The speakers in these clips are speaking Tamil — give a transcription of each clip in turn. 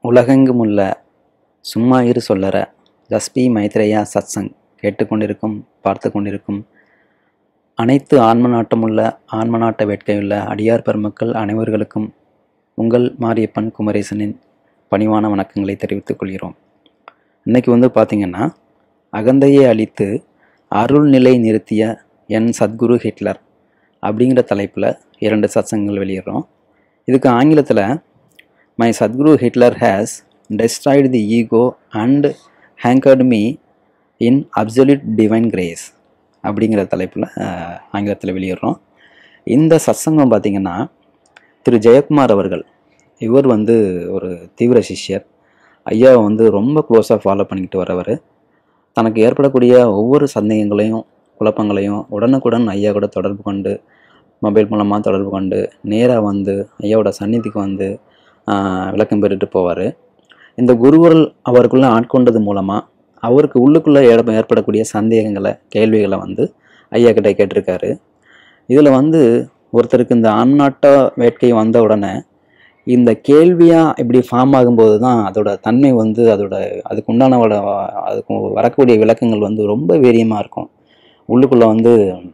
உலகெங்கும் உள்ள சும்மா இரு சொல்லற ஜஸ்பி மைத்ரேயா சத்சங் கேட்டுக்கொண்டிருக்கும் பார்த்து கொண்டிருக்கும் அனைத்து ஆன்ம நாட்டமுள்ள ஆன்ம நாட்ட வேட்கையுள்ள அடியார் பெருமக்கள் அனைவர்களுக்கும் உங்கள் மாரியப்பன் குமரேசனின் பணிவான வணக்கங்களை தெரிவித்துக் கொள்கிறோம் இன்னைக்கு வந்து பார்த்திங்கன்னா அகந்தையை அழித்து அருள்நிலை நிறுத்திய என் சத்குரு ஹிட்லர் அப்படிங்கிற தலைப்பில் இரண்டு சத்சங்கங்கள் வெளியிடுறோம் இதுக்கு ஆங்கிலத்தில் my Sadhguru Hitler has destroyed the ego and anchored me in absolute divine grace அப்படிங்கிற தலைப்பில் ஆங்கிலத்தில் வெளியிடுறோம் இந்த சத்சங்கம் பார்த்திங்கன்னா திரு ஜெயக்குமார் அவர்கள் இவர் வந்து ஒரு தீவிர சிஷ்யர் ஐயாவை வந்து ரொம்ப க்ளோஸாக ஃபாலோ பண்ணிக்கிட்டு வரவர் தனக்கு ஏற்படக்கூடிய ஒவ்வொரு சந்தேகங்களையும் குழப்பங்களையும் உடனுக்குடன் ஐயா கூட தொடர்பு கொண்டு மொபைல் மூலமாக தொடர்பு கொண்டு நேராக வந்து ஐயாவோட சந்நிதிக்கு வந்து ஆஹ், விளக்கம் பெற்றுட்டு போவார் இந்த குருவர்கள் அவருக்குள்ளே ஆட்கொண்டது மூலமாக அவருக்கு உள்ளுக்குள்ளே ஏற்ப ஏற்படக்கூடிய சந்தேகங்களை கேள்விகளை வந்து ஐயா கிட்ட கேட்டிருக்காரு இதில் வந்து ஒருத்தருக்கு இந்த ஆண்நாட்ட வேட்கை வந்த உடனே இந்த கேள்வியாக இப்படி ஃபார்ம் ஆகும்போது தான் அதோட தன்மை வந்து அதோட அதுக்கு உண்டானவோட அதுக்கு வரக்கூடிய விளக்கங்கள் வந்து ரொம்ப வீரியமாக இருக்கும் உள்ளுக்குள்ளே வந்து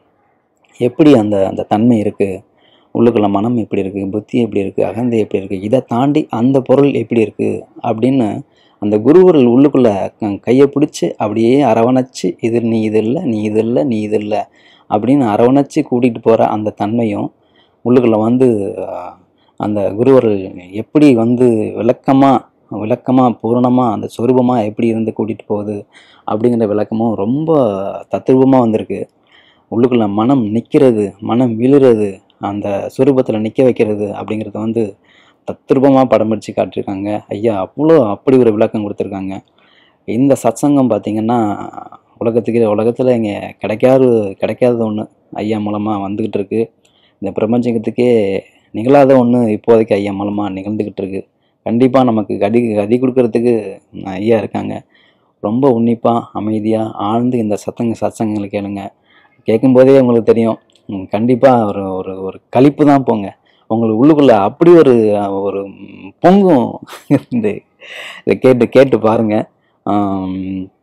எப்படி அந்த அந்த தன்மை இருக்குது உள்ளுக்குள்ள மனம் எப்படி இருக்குது புத்தி எப்படி இருக்குது அகந்தை எப்படி இருக்குது இதை தாண்டி அந்த பொருள் எப்படி இருக்குது அப்படின்னு அந்த குருவர்கள் உள்ளுக்குள்ள க- கையை பிடிச்சி அப்படியே அரவணைச்சு இது நீ இது இல்லை நீ இது இல்லை நீ இது இல்லை அப்படின்னு அரவணைச்சு கூட்டிகிட்டு போகிற அந்த தன்மையும் உள்ளுக்குள்ள வந்து ஆஹ், அந்த குருவர்கள் எப்படி வந்து விளக்கமாக விளக்கமாக பூரணமாக அந்த சொரூபமாக எப்படி இருந்து கூட்டிகிட்டு போகுது அப்படிங்கிற விளக்கமும் ரொம்ப தத்ரூபமாக வந்திருக்கு உள்ளுக்குள்ள மனம் நிற்கிறது மனம் விழுறது அந்த சுரூபத்தில் நிற்க வைக்கிறது அப்படிங்கிறத வந்து தத்ரூபமாக படம் பிடிச்சு காட்டியிருக்காங்க ஐயா அவ்வளோ அப்படி ஒரு விளக்கம் கொடுத்துருக்காங்க இந்த சத்சங்கம் பார்த்திங்கன்னா உலகத்துக்கு உலகத்தில் இங்கே கிடைக்காத கிடைக்காத ஒன்று ஐயா மூலமாக வந்துக்கிட்டு இருக்கு இந்த பிரபஞ்சத்துக்கே நிகழாத ஒன்று இப்போதைக்கு ஐயா மூலமாக நிகழ்ந்துக்கிட்டு இருக்கு கண்டிப்பாக நமக்கு கதி கதி கொடுக்கறதுக்கு ஐயா இருக்காங்க ரொம்ப உன்னிப்பாக அமைதியாக ஆழ்ந்து இந்த சத்தங்க சத்சங்கங்களை கேளுங்க கேட்கும்போதே உங்களுக்கு தெரியும் கண்டிப்பாக ஒரு ஒரு ஒரு களிப்பு தான் போங்க உங்களுக்கு உள்ளுக்குள்ள அப்படி ஒரு ஒரு ம், பொங்கும் இந்த இதை கேட்டு கேட்டு பாருங்க ஆம்,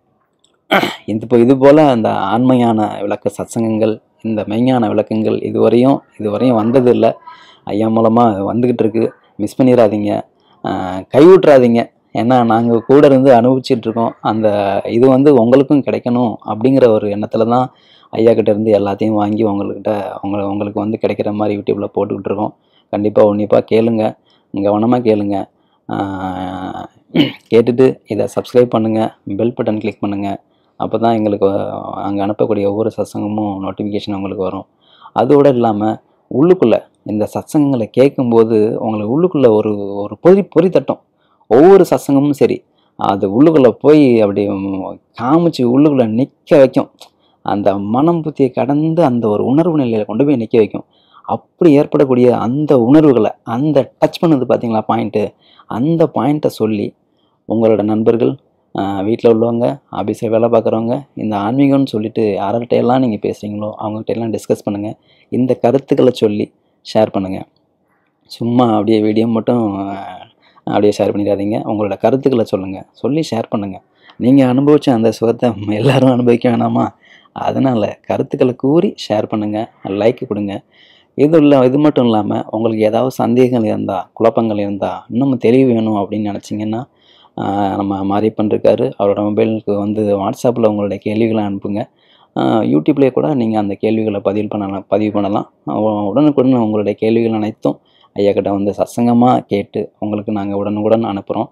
இது இப்போ இது போல் அந்த ஆண்மையான விளக்க சத்சங்கங்கள் இந்த மெய்ஞான விளக்கங்கள் இதுவரையும் இதுவரையும் வந்ததில்லை ஐயா மூலமாக வந்துக்கிட்டு இருக்கு மிஸ் பண்ணிடாதீங்க ஆஹ், கைவிட்றாதீங்க ஏன்னா நாங்கள் கூட இருந்து அனுபவிச்சுட்டு இருக்கோம் அந்த இது வந்து உங்களுக்கும் கிடைக்கணும் அப்படிங்கிற ஒரு எண்ணத்தில் தான் ஐயா கிட்ட இருந்து எல்லாத்தையும் வாங்கி உங்கள்கிட்ட உங்களை உங்களுக்கு வந்து கிடைக்கிற மாதிரி யூடியூப்பில் போட்டுக்கிட்டு இருக்கோம் கண்டிப்பாக உன்னிப்பாக கேளுங்க கவனமாக கேளுங்க ஆஹ், கேட்டுட்டு இதை சப்ஸ்கிரைப் பண்ணுங்கள் பெல் பட்டன் கிளிக் பண்ணுங்கள் அப்போ தான் எங்களுக்கு அங்கே அனுப்பக்கூடிய ஒவ்வொரு சத்சங்கமும் நோட்டிஃபிகேஷன் உங்களுக்கு வரும் அதோடு இல்லாமல் உள்ளுக்குள்ளே இந்த சத்சங்கங்களை கேட்கும்போது உங்களுக்கு உள்ளுக்குள்ளே ஒரு ஒரு பொறி பொறி தட்டும் ஒவ்வொரு சத்சங்கமும் சரி அது உள்ளுக்குள்ளே போய் அப்படி காமிச்சு உள்ளுக்குள்ளே நிற்க வைக்கும் அந்த மனம் புத்தியை கடந்து அந்த ஒரு உணர்வு நிலையில் கொண்டு போய் நிற்க வைக்கும் அப்படி ஏற்படக்கூடிய அந்த உணர்வுகளை அந்த டச் பண்ணது பார்த்தீங்களா பாயிண்ட்டு அந்த பாயிண்ட்டை சொல்லி உங்களோட நண்பர்கள் வீட்டில் உள்ளவங்க ஆஃபீஸில் வேலை பார்க்குறவங்க இந்த ஆன்மீகம்னு சொல்லிட்டு யார்கிட்ட எல்லாம் நீங்கள் பேசுகிறீங்களோ அவங்ககிட்ட எல்லாம் டிஸ்கஸ் பண்ணுங்கள் இந்த கருத்துக்களை சொல்லி ஷேர் பண்ணுங்கள் சும்மா அப்படியே வீடியோ மட்டும் ஆஹ், அப்படியே ஷேர் பண்ணிடாதீங்க உங்களோட கருத்துக்களை சொல்லுங்கள் சொல்லி ஷேர் பண்ணுங்கள் நீங்கள் அனுபவிச்ச அந்த சுகத்தை எல்லாரும் அனுபவிக்க வேணாமா அதனால் கருத்துக்களை கூறி ஷேர் பண்ணுங்கள் லைக் கொடுங்க இது இல்லை இது மட்டும் இல்லாமல் உங்களுக்கு ஏதாவது சந்தேகங்கள் இருந்தால் குழப்பங்கள் இருந்தால் இன்னும் தெளிவு வேணும் அப்படின்னு நினச்சிங்கன்னா ஆஹ், நம்ம மாரியப்பன் இருக்காரு அவரோட மொபைலுக்கு வந்து வாட்ஸ்அப்பில் உங்களுடைய கேள்விகளை அனுப்புங்க ஆஹ், யூடியூப்லேயே கூட நீங்கள் அந்த கேள்விகளை பதிவு பண்ணலாம் பதிவு பண்ணலாம் உ- உடனுக்குடன் உங்களுடைய கேள்விகள் அனைத்தும் ஐயா கிட்ட வந்து சத்சங்கமாக கேட்டு உங்களுக்கு நாங்கள் உடனுக்குடன் அனுப்புகிறோம்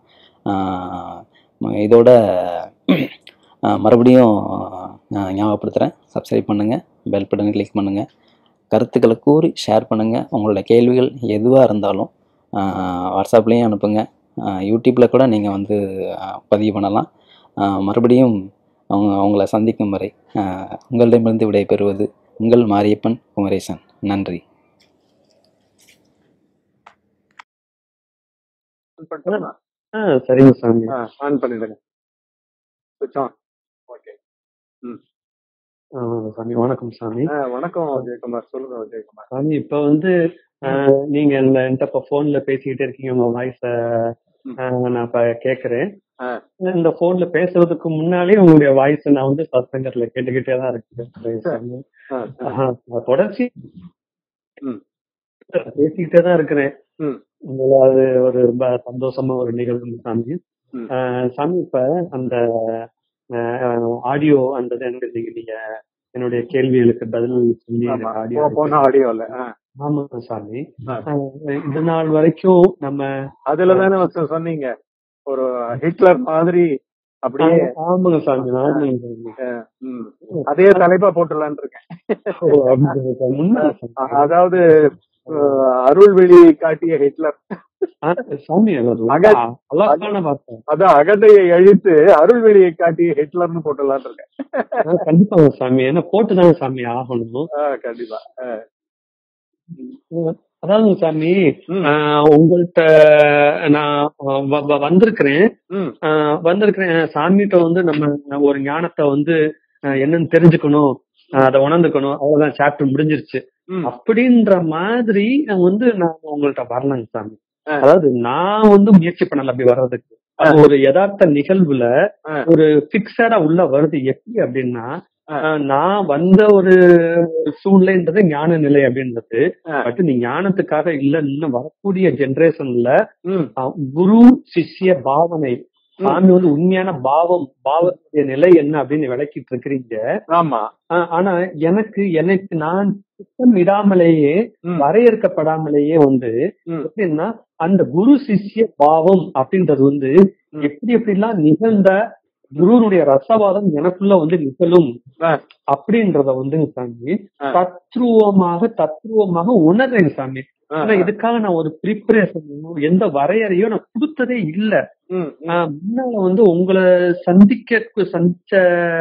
இதோட ஆஹ், மறுபடியும் ஆஹ், ஞாபகப்படுத்துகிறேன் சப்ஸ்கிரைப் பண்ணுங்கள் பெல் பட்டனை கிளிக் பண்ணுங்கள் கருத்துக்களை கூறி ஷேர் பண்ணுங்கள் உங்களோட கேள்விகள் எதுவாக இருந்தாலும் வாட்ஸ்அப்லேயும் அனுப்புங்க யூடியூப்பில் கூட நீங்கள் வந்து ஆஹ், பதிவு பண்ணலாம் ஆஹ், மறுபடியும் அவங்க அவங்கள சந்திக்கும் வரை ஆஹ், உங்களிடமிருந்து விடைபெறுவது உங்கள் மாரியப்பன் குமரேசன் நன்றி ஆன் பண்ணிட்டோமா ஆ சரிங்க சாமி ஆ ஆன் பண்ணிடுங்க சுவிட்ச் ஆன் ஓகே ஆ, சாமி வணக்கம் சாமி ஆ வணக்கம் விஜயகுமார் சொல்லுங்க விஜயகுமார் சாமி இப்ப வந்து ஆ, நீங்க இந்த என்கிட்ட இப்ப போன்ல பேசிக்கிட்டே இருக்கீங்க உங்க வாய்ஸ ம். ஆஹ் நான் இப்ப கேக்குறேன் ஆ. இந்த போன்ல பேசுறதுக்கு முன்னாலே உங்களுடைய வாய்ஸ் நான் வந்து சத்சங்கத்துல கேட்டுக்கிட்டே தான் இருக்கேன் ஆ, ஆ. ஆஹா, நான் தொடர்ச்சி ம். பேசிக்கிட்டே தான் இருக்கிறேன் ம். உங்களை அது ஒரு ரொம்ப சந்தோஷமா ஒரு நிகழ்வு சாமி ம். ஆஹ் சாமி இப்ப அந்த ஆடியோ அந்த இது எனக்கு நீங்க நீங்க என்னுடைய கேள்விகளுக்கு பதில் சொல்லி ஆமா. எனக்கு ஆடியோ போ- போன ஆடியோல ஆமா சாமி ஆ. ஆஹ் இது நாள் வரைக்கும் நம்ம அதுல தானே first சொன்னீங்க ஒரு ஹிட்லர் மாதிரி அப்படியே ஆமாங்க சாமி ஆமாங்க சாமி ம், அதே தலைப்பா போட்டுலான்னு இருக்கேன் ஓ, அப்படிங்களா சாமி? உண்மைதான் சாமி. அ- அதாவது அஹ், அருள்வெளி காட்டிய ஹிட்லர் ஆ, சாமி அது ஒரு அக- அழகான வார்த்தை அதான் அகந்தையை அழித்து அருள்வெளியை காட்டிய ஹிட்லர்னு போட்டுலான்னு இருக்கேன் ஆ, கண்டிப்பாங்க சாமி ஏன்னா போட்டுதாங்க சாமி ஆகணும் ஆ, கண்டிப்பா ஆ. அதாவது சாமி ம், ஆஹ் உங்கள்ட்ட நான் வ- வ- வந்திருக்கிறேன் ம், ஆஹ் வந்திருக்கிறேன் சாமிகிட்ட வந்து நம்ம ஒரு ஞானத்தை வந்து ஆஹ் என்னன்னு தெரிஞ்சுக்கணும் ஆஹ் அதை உணர்ந்துக்கணும் அவ்வளவுதான் சாப்டர் முடிஞ்சிருச்சு ம். அப்படின்ற மாதிரி நான் வந்து நான் உங்கள்ட்ட வரலங்க சாமி ஆ. அதாவது நான் வந்து முயற்சி பண்ணல அப்படி வர்றதுக்கு அது ஒரு யதார்த்த நிகழ்வுல ஆ. ஒரு பிக்சடா உள்ள வருது எப்படி அப்படின்னா ஆ. ஆஹ் நான் வந்த ஒரு ஒரு சூழ்நிலைன்றது ஞான நிலை அப்படின்றது ஆ. பட் நீ ஞானத்துக்காக இல்ல இன்னும் வரக்கூடிய ஜெனரேஷன்ல ம், குரு சிஷ்ய பாவனை சாமி வந்து உண்மையான பாவம் பாவத்துடைய நிலை என்ன அப்படின்னு விளக்கிட்டு இருக்கிறீங்க ஆமா ஆஹ் ஆனா எனக்கு எனக்கு நான் திட்டமிடாமலேயே ம், வரையறுக்கப்படாமலேயே வந்து ம், எப்படின்னா அந்த குரு சிஷ்ய பாவம் அப்படின்றது வந்து ம். எப்படி எப்படிலாம் நிகழ்ந்த குருனுடைய ரசவாதம் எனக்குள்ள வந்து நிகழும் ஆ, அப்படின்றத வந்து சாமி ஆ. தத்ரூவமாக தத்ரூவமாக உணர்றேன் சாமி ஆ, ஆனா இதுக்காக நான் ஒரு ப்ரிப்பரேஷன் எந்த வரையறையும் நான் கொடுத்ததே இல்ல ம், ம், நான் முன்னால வந்து உங்களை சந்திக்க சந்திச்ச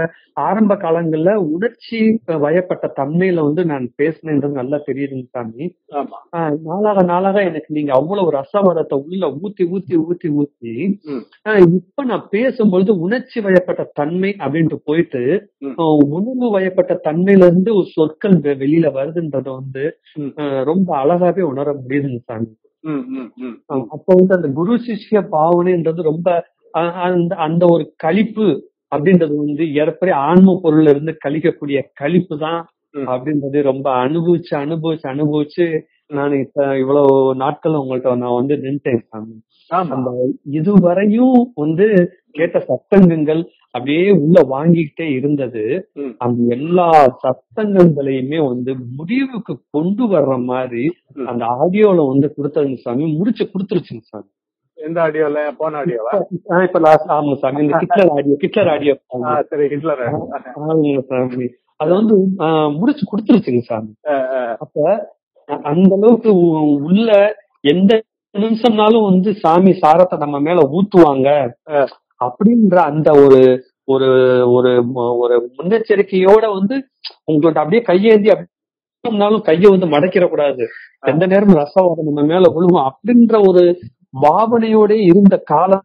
ஆரம்ப காலங்கள்ல உணர்ச்சி வயப்பட்ட தன்மையில வந்து நான் பேசினேன்றது நல்லா தெரியுதுங்க சாமி ஆமா ஆஹ் நாளாக நாளாக எனக்கு நீங்க அவ்வளவு ரசவாதத்தை உள்ள ஊத்தி ஊத்தி ஊத்தி ஊத்தி ம், ஆஹ் இப்ப நான் பேசும்பொழுது உணர்ச்சி வயப்பட்ட தன்மை அப்படின்ட்டு போயிட்டு ம். ஆஹ் உணர்வு வயப்பட்ட தன்மையில இருந்து ஒரு சொற்கள் வெ- வெளியில வருதுன்றத வந்து ம். ஆஹ் ரொம்ப அழகாவே உணர முடியுதுங்க சாமி ம், ம், ம், ஆஹ் அப்ப வந்து அந்த குரு சிஷ்ய பாவனைன்றது ரொம்ப ஆஹ் அந்த அந்த ஒரு கழிப்பு அப்படின்றது வந்து ஏறக்குறைய ஆன்ம பொருள்ல இருந்து கழிக்கக்கூடிய கழிப்பு தான் ம். அப்படின்றது ரொம்ப அனுபவிச்சு அனுபவிச்சு அனுபவிச்சு நான் இப்ப இவ்வளவு நாட்கள் உங்கள்ட்ட நான் வந்து நின்ட்டேன் சாமி ஆமா அந்த இதுவரையும் வந்து கேட்ட சத்தங்கங்கள் அப்படியே உள்ள வாங்கிக்கிட்டே இருந்தது ம், அந்த எல்லா சத்தங்களையுமே வந்து முடிவுக்கு கொண்டு வர்ற மாதிரி ம். அந்த ஆடியோல வந்து கொடுத்ததுங்க சாமி முடிச்சு கொடுத்துருச்சுங்க சாமி எந்த ஆடியோல போன ஆடியோவா ஆஹ் இப்ப லாஸ்ட் ஆமா சாமி இந்த கிட்லர் ஆடியோ கிட்லர் ஆடியோ ஆ, சரி ஹிட்லர் ஆமாங்க சாமி அது வந்து ஆஹ் முடிச்சு கொடுத்துருச்சுங்க சாமி ஆ, ஆ, அப்ப அ- அந்த அளவுக்கு உ- உள்ள எந்த நிமிஷம்னாலும் வந்து சாமி சாரத்தை நம்ம மேல ஊத்துவாங்க ஆ. அப்படின்ற அந்த ஒரு ஒரு ஒரு ம- ஒரு முன்னெச்சரிக்கையோட வந்து உங்களோட அப்படியே கையேந்தி அப்படின்னாலும் கையை வந்து மடக்கிட கூடாது எந்த நேரமும் ரசவாதம் நம்ம மேல விழுவும் அப்படின்ற ஒரு பாவனையோட இருந்த காலம்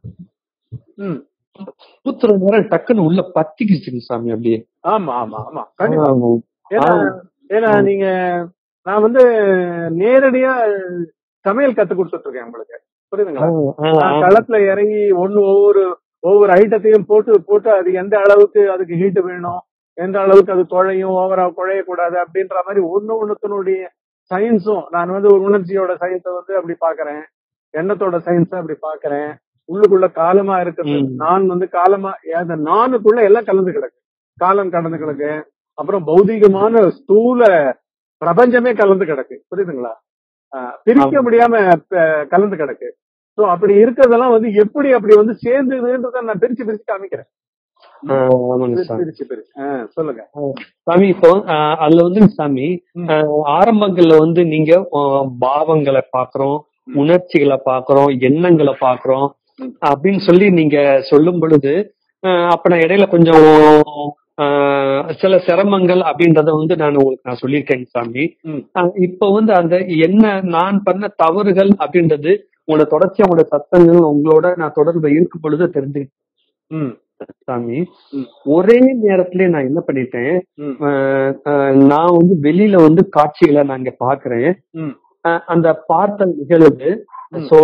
ம். ஊத்துற நேரம் டக்குன்னு உள்ள பத்திக்கிச்சுங்க சாமி அப்படியே ஆமா ஆமா ஆமா கண்டிப்பா ஆமா. ஏன்னா ஆமா. ஏன்னா நீங்க நான் வந்து நேரடியா சமையல் கத்து கொடுத்துட்டு இருக்கேன் உங்களுக்கு புரியுதுங்களா ஆ, ஆ, நான் ஆ. களத்துல இறங்கி ஒண்ணு ஒவ்வொரு ஒவ்வொரு ஐட்டத்தையும் போட்டு போட்டு அது எந்த அளவுக்கு அதுக்கு ஹீட் வேணும் எந்த அளவுக்கு அது குழையும் ஓவரா குழையக்கூடாது அப்படின்ற மாதிரி ஒண்ணு ஒண்ணுத்தினுடைய சயின்ஸும் நான் வந்து ஒரு உணர்ச்சியோட சயின்ஸை வந்து அப்படி பாக்குறேன் எண்ணத்தோட சயின்ஸை அப்படி பாக்குறேன் உள்ளுக்குள்ள காலமா இருக்கிறது ம். நான் வந்து காலமா அந்த நானுக்குள்ள எல்லாம் கலந்து கிடக்கு காலம் கடந்து கிடக்கு அப்புறம் பௌதிகமான ஸ்தூல பிரபஞ்சமே கலந்து கிடக்கு புரியுதுங்களா ஆஹ் பிரிக்க ஆமா. முடியாம அஹ், கலந்து கிடக்கு சோ அப்படி இருக்கிறதெல்லாம் வந்து எப்படி அப்படி வந்து சேர்ந்ததுன்றத நான் பிரிச்சு பிரிச்சு காமிக்கிறேன் ஆ, ஆமாங்க பிரிச்சு சாமி பிரிச்சு பிரிச்சு ஆஹ், சொல்லுங்க சாமி இப்போ ஆ, அதுல வந்து சாமி ம். ஆ, ஆரம்பங்கள்ல வந்து நீங்க ஆ, பாவங்களை பாக்குறோம் ம். உணர்ச்சிகளை பாக்குறோம் எண்ணங்களை பாக்குறோம் ம். அப்படின்னு சொல்லி நீங்க சொல்லும் பொழுது ஆ, அப்ப நான் இடையில கொஞ்சம் ஆ, சில சிரமங்கள் அப்படின்றத வந்து நான் உங்களுக்கு நான் சொல்லியிருக்கேன் சாமி ம். ஆ, இப்ப வந்து அந்த என்ன நான் பண்ண தவறுகள் அப்படின்றது உங்களோட தொடர்ச்சியா உங்களோட சத்தங்கள் உங்களோட நான் தொடர்பு இருக்கும் பொழுது தெரிஞ்சுக்கிட்டேன் ம், சாமி ம். ஒரே நேரத்திலே நான் என்ன பண்ணிட்டேன் ம், ஆஹ் ஆஹ் நான் வந்து வெளியில வந்து காட்சிகளை நான் இங்க பாக்குறேன் ம், ஆஹ் அந்த பார்த்தல் நிகழுது ம். சோ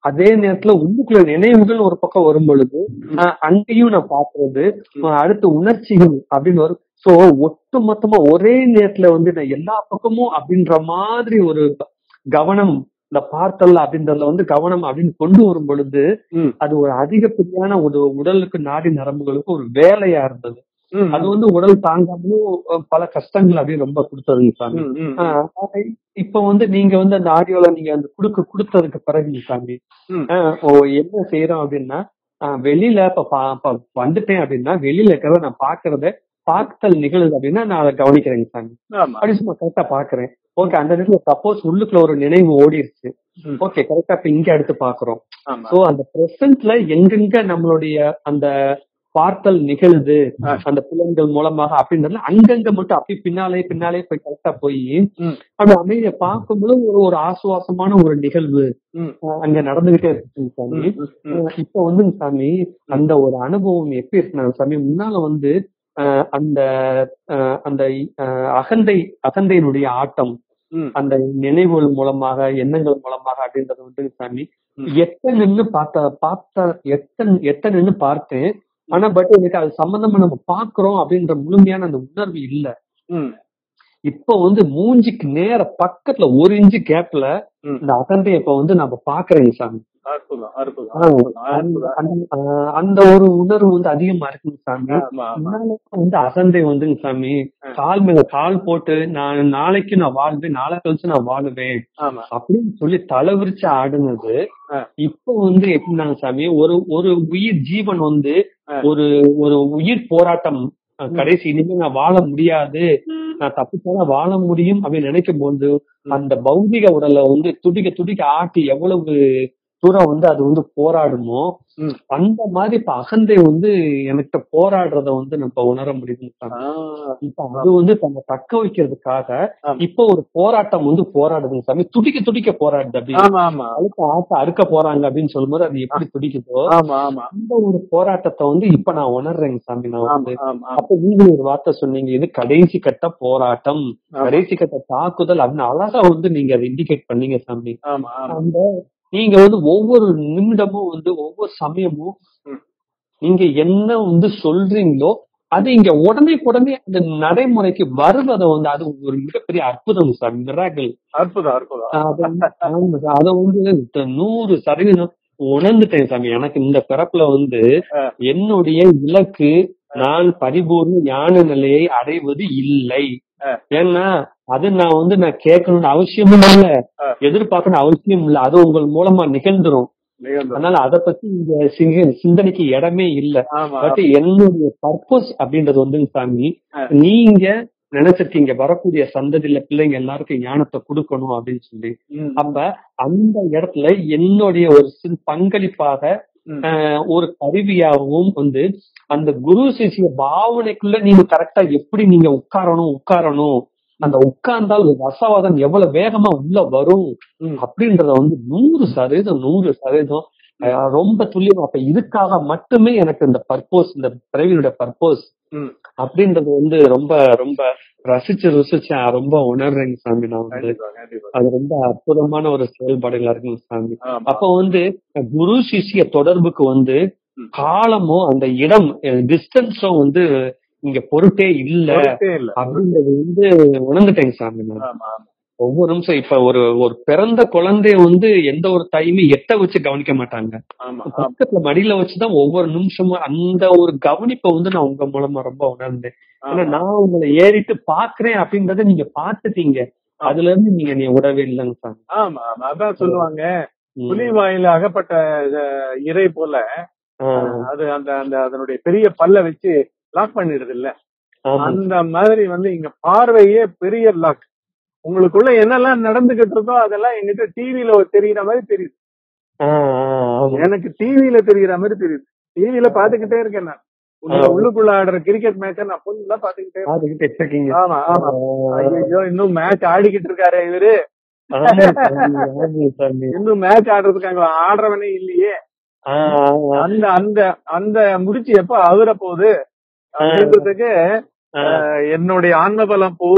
அதே நேரத்துல உள்ளுக்குள்ள நினைவுகள் ஒரு பக்கம் வரும் பொழுது ஆஹ் அங்கேயும் நான் பாக்குறது ஆஹ் அடுத்து உணர்ச்சிகள் அப்படின்னு வரும் சோ ஒட்டு மொத்தமா ஒரே நேரத்துல வந்து நான் எல்லா பக்கமும் அப்படின்ற மாதிரி ஒரு கவனம் இந்த பார்த்தல் அப்படின்றதுல வந்து கவனம் அப்படின்னு கொண்டு வரும் பொழுது ம். அது ஒரு அதிகப்படியான ஒரு உடலுக்கு நாடி நரம்புகளுக்கு ஒரு வேலையா இருந்தது ம், அது வந்து உடல் தாங்காமலும் அஹ், பல கஷ்டங்கள் அப்படியே ரொம்ப கொடுத்ததுங்க சாமி ம், ம், ஆஹ் ஆஹ் இப்ப வந்து நீங்க வந்து அந்த ஆடியோல நீங்க அந்த குடுக்க கொடுத்ததுக்கு பிறகு சாமி ம். ஆஹ் ஓ என்ன செய்யறோம் அப்படின்னா ஆஹ் வெளியில இப்ப பா- இப்ப வந்துட்டேன் அப்படின்னா வெளியில இருக்கிறத நான் பாக்குறத பார்த்தல் நிகழுது அப்படின்னா நான் அதை கவனிக்கிறேங்க சாமி ஆமா அப்படி சும்மா கரெக்டா பாக்குறேன் ஓகே அந்த நேரத்துல சப்போஸ் உள்ளுக்குள்ள ஒரு நினைவு ஓடிருச்சு ம். ஓகே கரெக்டா இப்ப இங்க எடுத்து பாக்குறோம் ஆமா சோ அந்த பிரசன்ட்ல எங்கெங்க நம்மளுடைய அந்த பார்த்தல் நிகழுது ஆ. அந்த புலன்கள் மூலமாக அப்படின்றதுல அங்கங்க மட்டும் அப்படி பின்னாலே பின்னாலே போய் கரெக்டா போய் ம். அந்த அமைதியை பார்க்கும்போது ஒரு ஒரு ஆசுவாசமான ஒரு நிகழ்வு ம். அஹ் அங்க நடந்துகிட்டே இருக்குங்க சாமி ம், ம், ம். அஹ் இப்ப வந்துங்க சாமி அந்த ஒரு அனுபவம் எப்படி இருக்குன்னா சாமி முன்னால வந்து அஹ் அந்த அஹ் அந்த அஹ் அகந்தை அகந்தையினுடைய ஆட்டம் ம். அந்த நினைவுகள் மூலமாக எண்ணங்கள் மூலமாக அப்படின்றது வந்து சாமி ம். எத்த நின்னு பார்த்த பார்த்த எத்த எத்த நின்னு பார்த்தேன் ஆனா பட் எனக்கு அது சம்பந்தமா நம்ம பாக்குறோம் அப்படின்ற முழுமையான அந்த உணர்வு இல்ல ம். இப்போ வந்து மூஞ்சிக்கு நேர பக்கத்துல ஒரு இன்ச்சு கேப்ல ம். இந்த அகந்தைய இப்ப வந்து நம்ம பாக்குறேங்க சாமி அற்புதம் அற்புதம் ஆஹ் அற்புதம், அந்த அற்புதம். அந்த- ஆஹ் அந்த ஒரு உணர்வு வந்து அதிகமா இருக்குங்க சாமி ஆமா ஆமா முன்னால வந்து அகந்தை வந்துங்க சாமி கால் மேல கால் போட்டு நான் நாளைக்கு நான் வாழ்வேன் நாளை கழிச்சு நான் வாழுவேன் ஆமா அப்படின்னு சொல்லி தலை விரிச்சு ஆடுனது ஆ. இப்போ வந்து எப்படின்னாங்க சாமி ஒரு ஒரு உயிர் ஜீவன் வந்து ஆ. ஒரு ஒரு உயிர் போராட்டம் அஹ், கடைசி இனிமே நான் வாழ முடியாது நான் தப்பிச்சாதான் வாழ முடியும் அப்படின்னு நினைக்கும் போது அந்த பௌதிக உடலை வந்து துடிக்க துடிக்க ஆட்டி எவ்வளவு தூரம் வந்து அது வந்து போராடுமோ ம். அந்த மாதிரி இப்ப அகந்தை வந்து எனக்கு போராடுறத வந்து நம்ம உணர முடியுது சாமி. ஆ, இப்ப அது வந்து தன்னை தக்க வைக்கிறதுக்காக ஆமா. இப்ப ஒரு போராட்டம் வந்து போராடுதுங்க சாமி துடிக்க துடிக்க போராடுது அப்படி ஆமா ஆமா அழுத்த ஆட்ட அறுக்க போறாங்க அப்படின்னு சொல்லும்போது அது எப்படி துடிக்குதோ ஆமா ஆமா அந்த ஒரு போராட்டத்தை வந்து இப்ப நான் உணர்றேங்க சாமி நான் ஆமா வந்து ஆமா அப்ப நீங்களும் ஒரு வார்த்தை சொன்னீங்க இது கடைசி கட்ட போராட்டம் ஆமா. கடைசி கட்ட தாக்குதல் அப்படின்னு அழகா வந்து நீங்க அதை இண்டிகேட் பண்ணீங்க சாமி ஆமா ஆமா அந்த நீங்க வந்து ஒவ்வொரு நிமிடமும் வந்து ஒவ்வொரு சமயமும் ம். நீங்க என்ன வந்து சொல்றீங்களோ அது இங்க உடனே உடனே அந்த நடைமுறைக்கு வருவதை வந்து அது ஒரு மிகப்பெரிய அற்புதம் சார் மிராக்கிள் அற்புதம் அற்புதம் அது வந்து ஆமா சார். அத வந்து த- நூறு சதவீதம் உணர்ந்துட்டேன் சாமி எனக்கு இந்த பிறப்புல வந்து ஆ. என்னுடைய இலக்கு நான் பரிபூர்ண ஞான நிலையை அடைவது இல்லை ஆ. ஏன்னா அது நான் வந்து நான் கேட்கணும்னு அவசியமும் இல்ல ஆ. எதிர்பார்க்கணும் அவசியம் இல்ல அது உங்கள் மூலமா நிகழ்ந்துரும் நிகழ்ந்தது. அதனால அத பத்தி இங்க சிங்க- சிந்தனைக்கு இடமே இல்ல ஆமா பட் என்னுடைய பர்பஸ் அப்படின்றது வந்து சாமி ஆ. நீங்க நினைச்சிருக்கீங்க வரக்கூடிய சந்ததியில பிள்ளைங்க எல்லாருக்கும் ஞானத்தை கொடுக்கணும் அப்படின்னு சொல்லி ம், அப்ப அந்த இடத்துல என்னுடைய ஒரு சிறு பங்களிப்பாக ம். ஆஹ், ஒரு கருவியாகவும் வந்து அந்த குரு சிசிய பாவனைக்குள்ள நீங்க கரெக்டா எப்படி நீங்க உட்காரணும் உட்காரணும் அந்த உட்கார்ந்தால் ஒரு ரசவாதம் எவ்வளவு வேகமா உள்ள வரும் ம். அப்படின்றத வந்து நூறு சதவீதம் நூறு சதவீதம் ஆஹ், ரொம்ப துல்லியம் அப்ப இதுக்காக மட்டுமே எனக்கு இந்த பர்போஸ் இந்த பிறவியோட பர்போஸ் ம். அப்படின்றது வந்து ரொம்ப ரொம்ப ரசிச்சு ருசிச்சு நான் ரொம்ப உணர்றேங்க சாமி நான் வந்து கண்டிப்பா கண்டிப்பா அது ரொம்ப அற்புதமான ஒரு செயல்பாடுகளா இருக்குங்க சாமி ஆமா அப்ப வந்து குரு சிஷ்ய தொடர்புக்கு வந்து ம். காலமும் அந்த இடம் டிஸ்டன்ஸும் வந்து இங்க பொருட்டே இல்ல பொறுப்பே இல்ல அப்படின்றது வந்து உணர்ந்துட்டேங்க சாமி நான் ஆமா ஆமா ஒவ்வொரு நிமிஷம் இப்ப ஒரு ஒரு பிறந்த குழந்தைய வந்து எந்த ஒரு தாயுமே எட்ட வச்சு கவனிக்க மாட்டாங்க ஆமா ஆமா பக்கத்துல மடியில வச்சுதான் ஒவ்வொரு நிமிஷமும் அந்த ஒரு கவனிப்பை வந்து நான் உங்க மூலமா ரொம்ப உணர்ந்தேன் ஏன்னா ஆமா. நான் உங்களை ஏறிட்டு பாக்குறேன் அப்படின்றத நீங்க பாத்துட்டீங்க அதுல இருந்து நீங்க நீ விடவே இல்லைங்க சாமி ஆமா ஆமா அதான் சொல்லுவாங்க ம். புலி வாயில அகப்பட்ட அஹ், இறை போல ஆ, அது அந்த அந்த அதனுடைய பெரிய பல்ல வச்சு லாக் பண்ணிடுது இல்ல ஆமா. அந்த மாதிரி வந்து இங்க பார்வையே பெரிய லாக் உங்களுக்குள்ள என்னெல்லாம் நடந்துகிட்டு இருக்கோ அதெல்லாம் எங்கிட்ட டிவில தெரியுற மாதிரி தெரியுது ஆ, ஆ, ஆமா. எனக்கு டிவில தெரியுற மாதிரி தெரியுது டிவில பாத்துக்கிட்டே இருக்கேன் நான் உள்ள- ஆ. உள்ளுக்குள்ள ஆடுற கிரிக்கெட் மேட்ச நான் ஃபுல்லா பாத்துக்கிட்டே இருக்கேன். பாத்துக்கிட்டு இருக்கீங்க ஆமா ஆமா ஆ, ஐயோ இன்னும் மேட்ச் ஆடிக்கிட்டு இருக்காரு இவரு ஆமா சாமி, ஆமா சாமி. இன்னும் மேட்ச் ஆடுறதுக்கு அங்க ஆடுறவனே இல்லையே ஆ, ஆ, அந்த அந்த அந்த முடிச்சு எப்ப அவுற போகுது அப்படின்றதுக்கு ஆ, அஹ், என்னுடைய ஆன்ம பலம் பூரா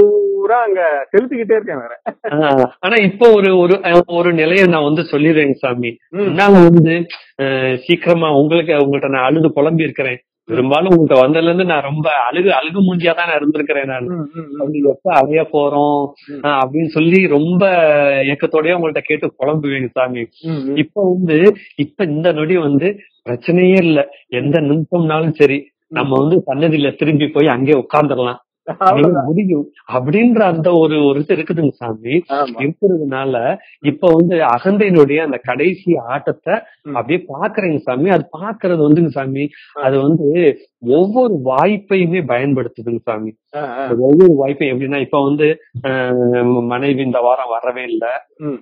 பூரா அங்க செலுத்திக்கிட்டே இருக்கேன் வேற ஆஹ் ஆனா இப்போ ஒரு ஒரு ஒரு நிலையை நான் வந்து சொல்லிடுறேங்க சாமி ம். நாங்க வந்து அஹ், சீக்கிரமா உங்களுக்கு உங்கள்ட்ட நான் அழுது புலம்பி இருக்கிறேன் பெரும்பாலும் உங்கள்ட்ட வந்ததுல இருந்து நான் ரொம்ப அழுகு அழுகு மூஞ்சியா தான் நான் இருந்திருக்கிறேன் நான் ம், ம், ம். வந்து எப்ப அலைய போறோம் ம். ஆஹ், அப்படின்னு சொல்லி ரொம்ப ஏக்கத்தோடய உங்கள்ட்ட கேட்டு புலம்புவேங்க சாமி ம், ம். இப்ப வந்து இப்ப இந்த நொடி வந்து பிரச்சனையே இல்ல எந்த நிமிஷம்னாலும் சரி நம்ம வந்து சன்னதியில திரும்பி போய் அங்கே உட்கார்ந்துடலாம் அவ்வளவுதான். முடியும் அப்படின்ற அந்த ஒரு ஒரு இது இருக்குதுங்க சாமி ஆமா. இருக்கிறதுனால இப்ப வந்து அகந்தையினுடைய அந்த கடைசி ஆட்டத்தை ம். அப்படியே பாக்குறேங்க சாமி அது பாக்குறது வந்துங்க சாமி அது வந்து ஒவ்வொரு வாய்ப்பையுமே பயன்படுத்துதுங்க சாமி ஆ, ஆ. அந்த ஒவ்வொரு வாய்ப்பையும் எப்படின்னா இப்ப வந்து ஆஹ், மனைவி இந்த வாரம் வரவே இல்லை ம்.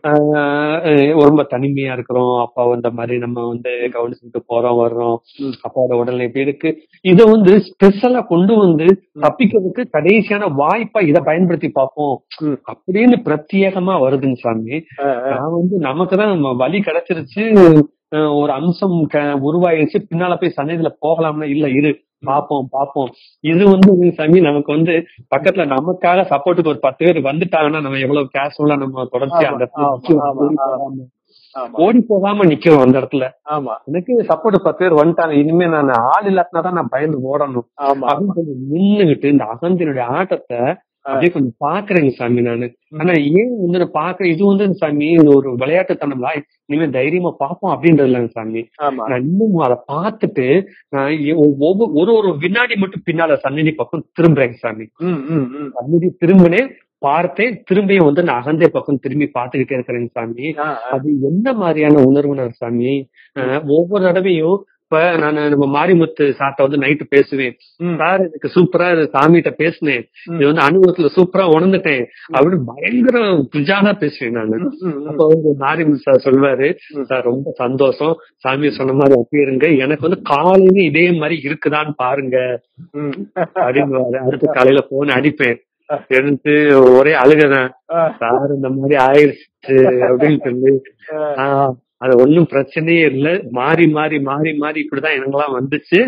ரொம்ப தனிமையா இருக்கிறோம் அப்பா இந்த மாதிரி நம்ம வந்து கவனிச்சுட்டு போறோம் வர்றோம் ம். அப்பாவோட உடல்நிலை எப்படி இருக்கு இத வந்து ஸ்பெஷலா கொண்டு வந்து தப்பிக்கிறதுக்கு கடைசியான வாய்ப்பா இத பயன்படுத்தி பார்ப்போம் ம். அப்படின்னு பிரத்யேகமா வருதுங்க சாமி ஆ, ஆ. நான் வந்து நமக்குதான் நம்ம வழி கிடைச்சிருச்சு அஹ் ஒரு அம்சம் க- உருவாயிருச்சு பின்னால போய் சந்தையில போகலாம்னா இல்ல இரு பாப்போம் பாப்போம் இது வந்து சாமி நமக்கு வந்து பக்கத்துல நமக்காக சப்போர்ட்டுக்கு ஒரு பத்து பேர் வந்துட்டாங்கன்னா நம்ம எவ்வளவு கேஷுவலா நம்ம தொடர்ச்சியா அந்த இடத்துல ஆமா, நிக்கிறோம். ஆமா, ஓடி ஆமா. போகாம. ஆமா. ஓடி போகாம நிக்கிறோம் அந்த இடத்துல ஆமா எனக்கு சப்போர்ட் பத்து பேர் வந்துட்டாங்க இனிமே நான் ஆள் இல்லாட்டினா தான் நான் பயந்து ஓடணும் ஆமா அப்படின்னு சொல்லி நின்னுகிட்டு இந்த அகந்தினுடைய ஆட்டத்தை அப்படியே கொஞ்சம் பாக்குறேங்க சாமி நானு ஆனா ஏன் வந்து நான் பாக்குறேன் இது வந்து சாமி இது ஒரு விளையாட்டுத்தனம்ல இனிமே தைரியமா பாப்போம் அப்படின்றது இல்லைங்க சாமி ஆமா நான் இன்னும் அதை பார்த்துட்டு நான் எ- ஒவ்வொரு ஒரு ஒரு வினாடி மட்டும் பின்னால சந்நிதி பக்கம் திரும்புறேங்க சாமி ம் ம் ம் சந்நிதி திரும்பினேன் பார்த்தேன் திரும்பியும் வந்து நான் அகந்தை பக்கம் திரும்பி பார்த்துக்கிட்டே இருக்கிறேங்க சாமி ஆ, ஆ. அது என்ன மாதிரியான உணர்வு நான் சாமி அஹ் ஒவ்வொரு தடவையும் இப்ப நான் நம்ம மாரிமுத்து சார்ட்ட வந்து நைட்டு பேசுவேன் ம். சார் எனக்கு சூப்பரா இது சாமிகிட்ட பேசினேன் ம். இது வந்து அனுபவத்துல சூப்பரா உணர்ந்துட்டேன் அப்படின்னு பயங்கர குஜானா பேசுவேன் நானு ம், ம், ம். அப்ப வந்து மாரிமுத்து சார் சொல்வாரு ம். சார் ரொம்ப சந்தோஷம் சாமி சொன்ன மாதிரி அப்பீருங்க எனக்கு வந்து காலையில இதே மாதிரி இருக்குதான்னு பாருங்க ம். அப்படின்னு அடுத்த காலையில போன் அடிப்பேன் எழுந்து ஒரே அழுகதான் ஆ, சார் இந்த மாதிரி ஆயிடுச்சு அப்படின்னு சொல்லி ஆ. ஆஹ் அது ஒண்ணும் பிரச்சனையே இல்ல மாறி மாறி மாறி மாறி இப்படிதான் எனக்கெல்லாம் வந்துச்சு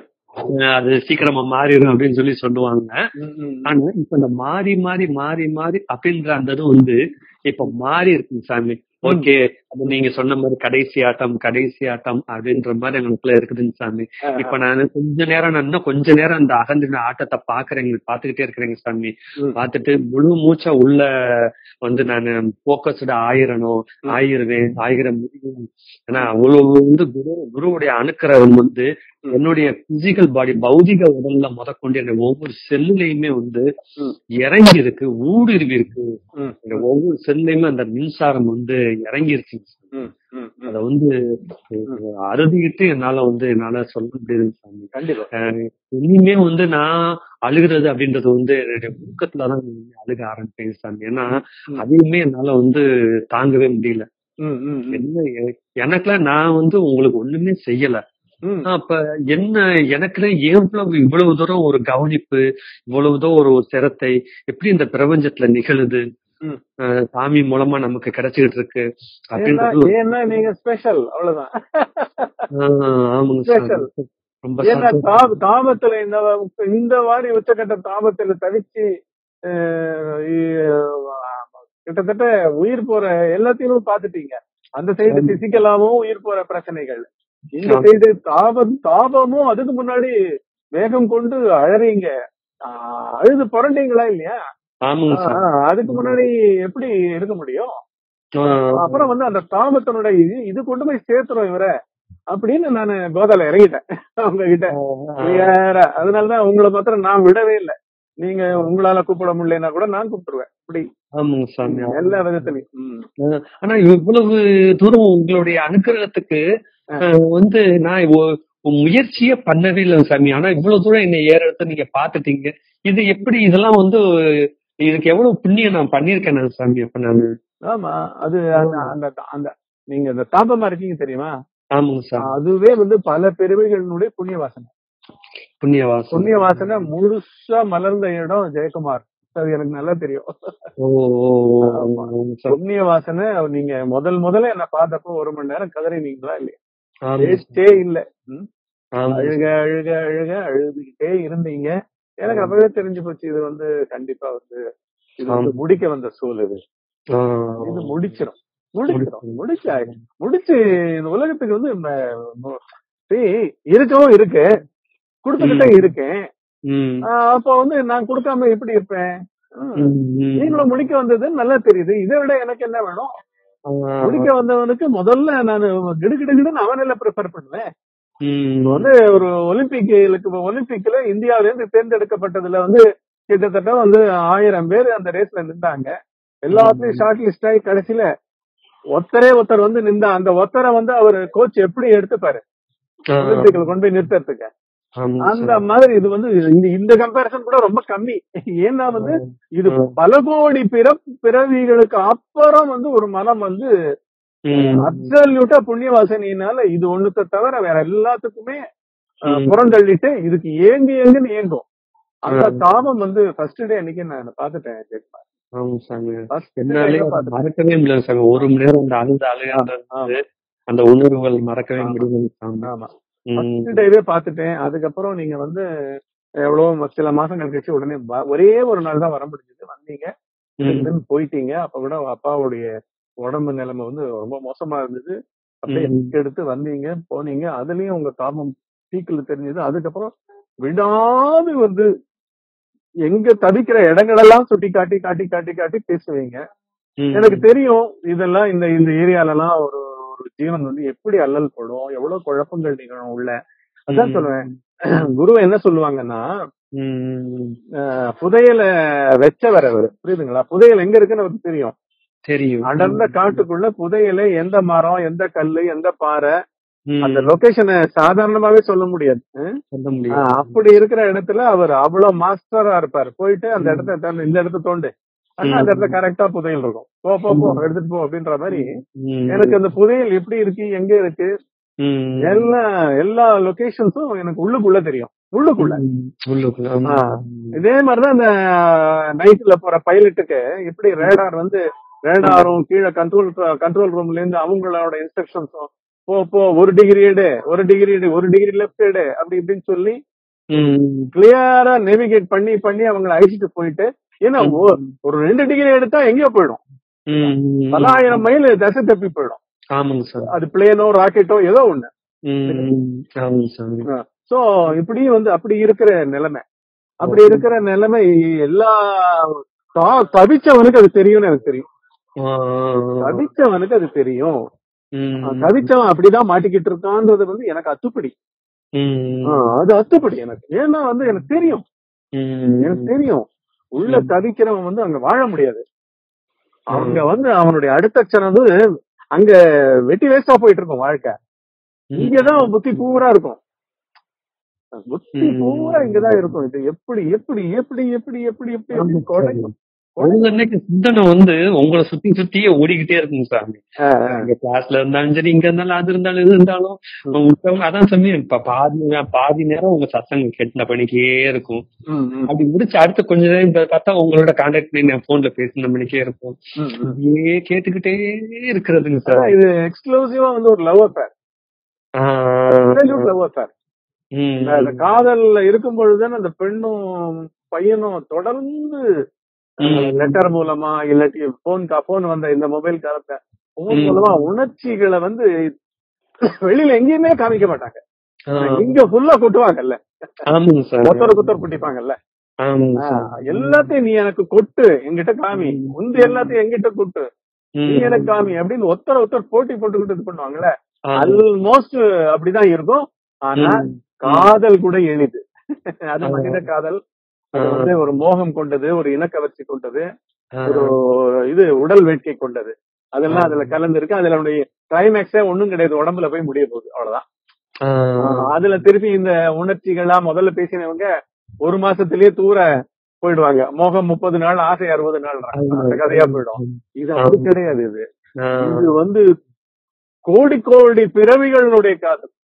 அஹ் அது சீக்கிரமா மாறிடும் அப்படின்னு சொல்லி சொல்லுவாங்க ம், ம், ம். ஆனா இப்ப இந்த மாறி மாறி மாறி மாறி அப்படின்ற அந்த இது வந்து இப்ப மாறி இருக்குங்க சாமி ஓகே அது நீங்க சொன்ன மாதிரி கடைசி ஆட்டம் கடைசி ஆட்டம் அப்படின்ற மாதிரி எங்களுக்குள்ள இருக்குதுங்க சாமி ஆ, இப்ப நான் கொஞ்ச நேரம் நான் இன்னும் கொஞ்ச நேரம் அந்த அகந்தின ஆட்டத்தை பாக்குறேங்க பாத்துக்கிட்டே இருக்கிறேங்க சாமி ம். பார்த்துட்டு முழு மூச்சா உள்ள வந்து நான் போக்கஸ்டு ஆயிரணும் ஆயிருவேன் ஆயிர முடியும் ஏன்னா அவ்வளவு வந்து குரு குருவுடைய அணுக்கிறவன் வந்து ம். என்னுடைய பிசிக்கல் பாடி பௌதிக உடல்ல முதற்கொண்டு என்ன ஒவ்வொரு செல்லுலையுமே வந்து ம். இறங்கி இருக்கு ஊடுருவி இருக்கு ம். இந்த ஒவ்வொரு செல்லையுமே அந்த மின்சாரம் வந்து இறங்கிருச்சு ம், ம், ம். அத வந்து அஹ், அறுதிக்கிட்டு என்னால வந்து என்னால சொல்ல முடியுது சாமி கண்டிப்பா அஹ், இனிமே வந்து நான் அழுகிறது அப்படின்றது வந்து என்னுடைய முக்கத்துலதான் அழுக ஆரம்பிப்பேன் சாமி ஏன்னா ம். அதையுமே என்னால வந்து தாங்கவே முடியல ம், ம், ம். என்ன எ- எனக்கெல்லாம் நான் வந்து உங்களுக்கு ஒண்ணுமே செய்யல ம். அப்ப என்ன எனக்குள்ள எவ்வளவு இவ்வளவு தூரம் ஒரு கவனிப்பு இவ்வளவு தூரம் ஒரு சிரத்தை எப்படி இந்த பிரபஞ்சத்துல நிகழுது ம். அஹ் சாமி மூலமா நமக்கு கிடைச்சிட்டு இருக்கு ஏன்னா அப்படின்றது ஒரு- ஏன்னா நீங்க ஸ்பெஷல் அவ்வளவுதான் ஆஹ் ஆமாங்க சார் Special. ரொம்ப ஏன்னா சந்தோஷம். தா- தாபத்துல இந்த இந்த மாதிரி உச்சக்கட்ட தாபத்துல தவிச்சு அஹ், இ- கிட்டத்தட்ட உயிர் போற எல்லாத்தையும் பாத்துட்டீங்க அந்த சைடு ஆமா. பிசிக்கலாவும் உயிர் போற பிரச்சனைகள் இந்த ஆமா. சைடு தாபம் தாபமும் அதுக்கு முன்னாடி வேகம் கொண்டு அழறீங்க ஆஹ், அழுது புரண்டீங்களா இல்லையா ஆமாங்க சார் ஆஹ், அதுக்கு முன்னாடி எப்படி இருக்க முடியும் ஆஹ் அப்புறம் வந்து அந்த தாபத்தினுடைய இது இது கொண்டு போய் சேர்த்துறோம் இவரை அப்படின்னு நானு கோதால இறங்கிட்டேன் அவங்க கிட்ட வேற அதனாலதான் உங்களை மாத்திரம் நான் விடவே இல்லை நீங்க உங்களால கூப்பிட முடியலன்னா கூட நான் கூப்பிட்டுருவேன் இப்படி ஆமாங்க சாமி எல்லா விதத்துலயும் ம். ஆஹ் ஆனா இவ்வளவு தூரம் உங்களுடைய அனுகிரகத்துக்கு ஆஹ் வந்து நான் ஒ- முயற்சியே பண்ணவே இல்லை சாமி ஆனா இவ்வளவு தூரம் என்னை ஏற எடுத்து நீங்க பாத்துட்டீங்க இது எப்படி இதெல்லாம் வந்து இதுக்கு எவ்வளவு புண்ணியம் நான் பண்ணிருக்கேன் நான் சாமி அப்ப நானு ஆமா அது அந்த அந்த அந்த நீங்க இந்த தாபமா இருக்கீங்க தெரியுமா ஆமாங்க சார் அதுவே வந்து பல பெருமைகளினுடைய புண்ணிய வாசனை புண்ணியவாசம் புண்ணிய வாசனை முழுசா மலர்ந்த இடம் ஜெயக்குமார் அது எனக்கு நல்லா தெரியும் ஓ ஓ, ஓ, ஆமா. ஆமாங்க சார் புண்ணிய வாசனை நீங்க முதல் முதல்ல என்ன பார்த்தப்போ ஒரு மணி நேரம் கதறினீங்களா இல்லையா ஆமாங்க சார். பேச்சே இல்ல ம்? ஆமாங்க அழுக அழுக அழுக அழுதுகிட்டே இருந்தீங்க எனக்கு அப்பவே தெரிஞ்சு போச்சு இது வந்து கண்டிப்பா வந்து இது வந்து முடிக்க வந்த சூழ் இது ஆ. இது முடிச்சிடும் முடிச்சிடும் முடிச்சு முடிச்சு இந்த உலகத்துக்கு வந்து ம- மு- see, இருக்கவும் இருக்கு கொடுத்துக்கிட்டே இருக்கேன் ம். ஆஹ் அப்ப வந்து நான் கொடுக்காம எப்படி இருப்பேன் ம். ம், ம். நீங்களும் முடிக்க வந்தது நல்லா தெரியுது இதை விட எனக்கு என்ன வேணும் ஆ. முடிக்க வந்தவனுக்கு முதல்ல நான் கிடுகிடு கிடுன்னு அவனில் ப்ரிப்பேர் பண்ணுவேன் ம். இப்ப வந்து ஒரு ஒலிம்பிக்களுக்கு ஒலிம்பிக்ல இந்தியாவில இருந்து தேர்ந்தெடுக்கப்பட்டதுல வந்து கிட்டத்தட்ட வந்து ஆயிரம் பேர் அந்த ரேஸ்ல நின்றாங்க எல்லாத்துலயும் ஷார்ட் லிஸ்ட் ஆகி கடைசியில ஒத்தரே ஒருத்தர் வந்து நின்றா அந்த ஒத்தரை வந்து அவர் கோச் எப்படி எடுத்துப்பாரு ஆ. ஒலிம்பிக்ல கொண்டு போய் நிறுத்தறதுக்கு ஆமா அந்த சார். மாதிரி இது வந்து இந்த இந்த கம்பேரிசன் கூட ரொம்ப கம்மி ஏன்னா வந்து இது ஆ. பல கோடி பிற பிறவிகளுக்கு அப்புறம் வந்து ஒரு மனம் வந்து ம். அப்சல்யூட்டா புண்ணியவாசனினால இது ஒண்ணுத்த தவிர வேற எல்லாத்துக்குமே அஹ், ம். புறந்தள்ளிட்டு இதுக்கு ஏங்கு ஏங்குன்னு ஏங்கும் அந்த ஆ. தாபம் வந்து ஃபர்ஸ்ட் டே அன்னைக்கு நான் பாத்துட்டேன் ஜெயக்குமார். ஆமா சாமி First day என்னாலே தான் பாத்துட்டேன். மறக்கவே முடியல சாமி ஒரு மணி நேரம் அந்த அழுத அழுகாத ஆமா. அந்த உணர்வுகள் மறக்கவே ஆமா. முடியல சாமி ஆமா ம். ஃபர்ஸ்ட் டேவே பாத்துட்டேன் அதுக்கப்புறம் நீங்க வந்து எவ்வளவு சில மாசங்கள் கழிச்சு உடனே வ- ஒரே ஒரு நாள் தான் வர முடிஞ்சது வந்தீங்க ம். then போயிட்டீங்க அப்ப கூட அப்பாவுடைய உடம்பு நிலைமை வந்து ரொம்ப மோசமா இருந்தது அப்படியே ம். risk எடுத்து வந்தீங்க போனீங்க அதுலயும் உங்க தாபம் பீக்கில் தெரிஞ்சது அதுக்கப்புறம் விடாது வந்து எங்க தவிக்கிற இடங்களெல்லாம் சுட்டி காட்டி காட்டி காட்டி காட்டி பேசுவீங்க ம். எனக்கு தெரியும் இதெல்லாம் இந்த இந்த ஏரியால எல்லாம் ஒரு ஒரு ஜீவன் வந்து எப்படி அல்லல் படும் எவ்வளவு குழப்பங்கள் நிகழும் உள்ள அதான் ம். சொல்லுவேன் குரு என்ன சொல்லுவாங்கன்னா ம். அஹ், புதையல வெச்சவர் அவர் புரியுதுங்களா புதையல் எங்க இருக்குன்னு அவருக்கு தெரியும் தெரியும் அடர்ந்த காட்டுக்குள்ள புதையல எந்த மரம் எந்த கல்லு எந்த பாறை ம். அந்த லொகேஷனை சாதாரணமாவே சொல்ல முடியாது அஹ், சொல்ல முடியும் ஆஹ், அப்படி இருக்கிற இடத்துல அவர் அவ்வளவு மாஸ்டரா இருப்பார் போயிட்டு அந்த இடத்த தோண்டு, இந்த இடத்த தோண்டு ஆனா அந்த இடத்துல கரெக்டா புதையல் இருக்கும் போ போ போ எடுத்துட்டு போ அப்படின்ற மாதிரி ம். எனக்கு அந்த புதையல் எப்படி இருக்கு எங்க இருக்கு ம். எல்லா எல்லா லொகேஷன்ஸும் எனக்கு உள்ளுக்குள்ள தெரியும் உள்ளுக்குள்ள ம். உள்ளுக்குள்ள ஆமா. ஆ. இதே மாதிரிதான் இந்த நைட்ல போற பைலட்டுக்கு எப்படி ரேடார் வந்து ரேடாரும் கீழே கண்ட்ரோல் கண்ட்ரோல் ரூம்ல இருந்து அவங்களோட இன்ஸ்ட்ரக்ஷன்ஸும் போ போ ஒரு டிகிரி எடு ஒரு டிகிரி எடு ஒரு டிகிரி லெஃப்ட் எடு அப்படி இப்படின்னு சொல்லி ம். கிளியரா நேவிகேட் பண்ணி பண்ணி அவங்களை அழிச்சிட்டு போயிட்டு ஏன்னா ஒ- ஒரு ரெண்டு டிகிரி எடுத்தா எங்கேயோ போயிடும் ம். பல்லாயிரம் மைல் தசை தப்பி போயிடும் ஆமாங்க சார் அது பிளேனோ ராக்கெட்டோ ஏதோ ஒண்ணு ம். ஆமாங்க சாமி சோ இப்படி வந்து அப்படி இருக்கிற நிலைமை அப்படி இருக்கிற நிலைமை எல்லா தா- தவிச்சவனுக்கு அது தெரியும்னு எனக்கு தெரியும் ஆ. தவிச்சவனுக்கு அது தெரியும் ம். தவிச்சவன் அப்படிதான் மாட்டிக்கிட்டு இருக்கான்றது வந்து எனக்கு அத்துப்படி ம். ஆ, அது அத்துப்படி எனக்கு ஏன்னா வந்து எனக்கு தெரியும் ம். எனக்கு தெரியும் உள்ள ம். தவிக்கிறவன் வந்து அங்க வாழ முடியாது அவங்க வந்து அவனுடைய அடுத்த க்ஷணம் வந்து அங்க வெட்டி வேஸ்டா போயிட்டு இருக்கும் வாழ்க்கை இங்கதான் அவன் புத்தி பூரா இருக்கும் புத்தி ம். பூரா இங்கதான் இருக்கும் இது எப்படி எப்படி எப்படி எப்படி எப்படி எப்படி எப்படி குறைக்கும். ஒரு அன்னைக்கு சிந்தனை வந்து உங்களை சுத்தி சுத்தியே ஓடிக்கிட்டே இருக்குங்க சாமி ஆ, ஆ. இங்க கிளாஸ்ல இருந்தாலும் சரி இங்க இருந்தாலும் அது இருந்தாலும் இது இருந்தாலும் விட்டவங்க அதான் சாமி இப்ப பாதி பாதி நேரம் உங்க சத்தங்க கேட்டு பண்ணிக்கே இருக்கும் ம், ம், அப்படி முடிச்சு அடுத்த கொஞ்ச நேரம் இப்ப பார்த்தா உங்களோட கான்டாக்ட் பண்ணி நான் போன்ல பேசின மணிக்கே இருக்கும் ம், ம். அப்படியே கேட்டுக்கிட்டே இருக்கிறதுங்க அதான் சார் இது எக்ஸ்க்ளூசிவா வந்து ஒரு லவ் அஃபேர் லவ் அஃபேர் அந்த காதல்ல இருக்கும் பொழுதுதான் அந்த பெண்ணும் பையனும் தொடர்ந்து ம். லெட்டர் மூலமா இல்லாட்டி போன் போன் வந்த இந்த மொபைல் காலத்தை போன் ம். மூலமா உணர்ச்சிகளை வந்து வெளியில எங்கேயுமே காமிக்க மாட்டாங்க இங்க ஃபுல்லா கொட்டுவாங்கல்ல ஆமாங்க சார் ஒத்தர குத்தர் குட்டிப்பாங்கல்ல ஆமாங்க ஆ, சார் எல்லாத்தையும் நீ எனக்கு கொட்டு என்கிட்ட காமி ம். முந்தி எல்லாத்தையும் என்கிட்ட கொட்டு நீ ம். எனக்கு காமி அப்படின்னு ஒத்தர ஒத்தர் போட்டி போட்டுக்கிட்டு இது பண்ணுவாங்கல்ல ஆமா. ஆல்மோஸ்ட் அப்படிதான் இருக்கும் ஆனா ம். காதல் கூட எளிது அது ஆமா. மனித காதல் அது ஆ. வந்து ஒரு மோகம் கொண்டது ஒரு இனக்கவர்ச்சி கொண்டது ஆ. ஒரு இது உடல் வேட்கை கொண்டது அதெல்லாம் ஆ. அதுல கலந்து இருக்கு அதுல அவனுடைய கிளைமேக்ஸே ஒண்ணும் கிடையாது உடம்புல போய் முடிய போகுது அவ்வளவுதான் ஆ. அதுல திருப்பி இந்த உணர்ச்சிகளா முதல்ல பேசினவங்க ஒரு மாசத்திலேயே தூர போயிடுவாங்க மோகம் முப்பது நாள் ஆசை அறுபது நாள் அந்த கதையா போயிடும் இது அப்படி கிடையாது இது ஆ. இது வந்து கோடி கோடி பிறவிகளுடைய காதல்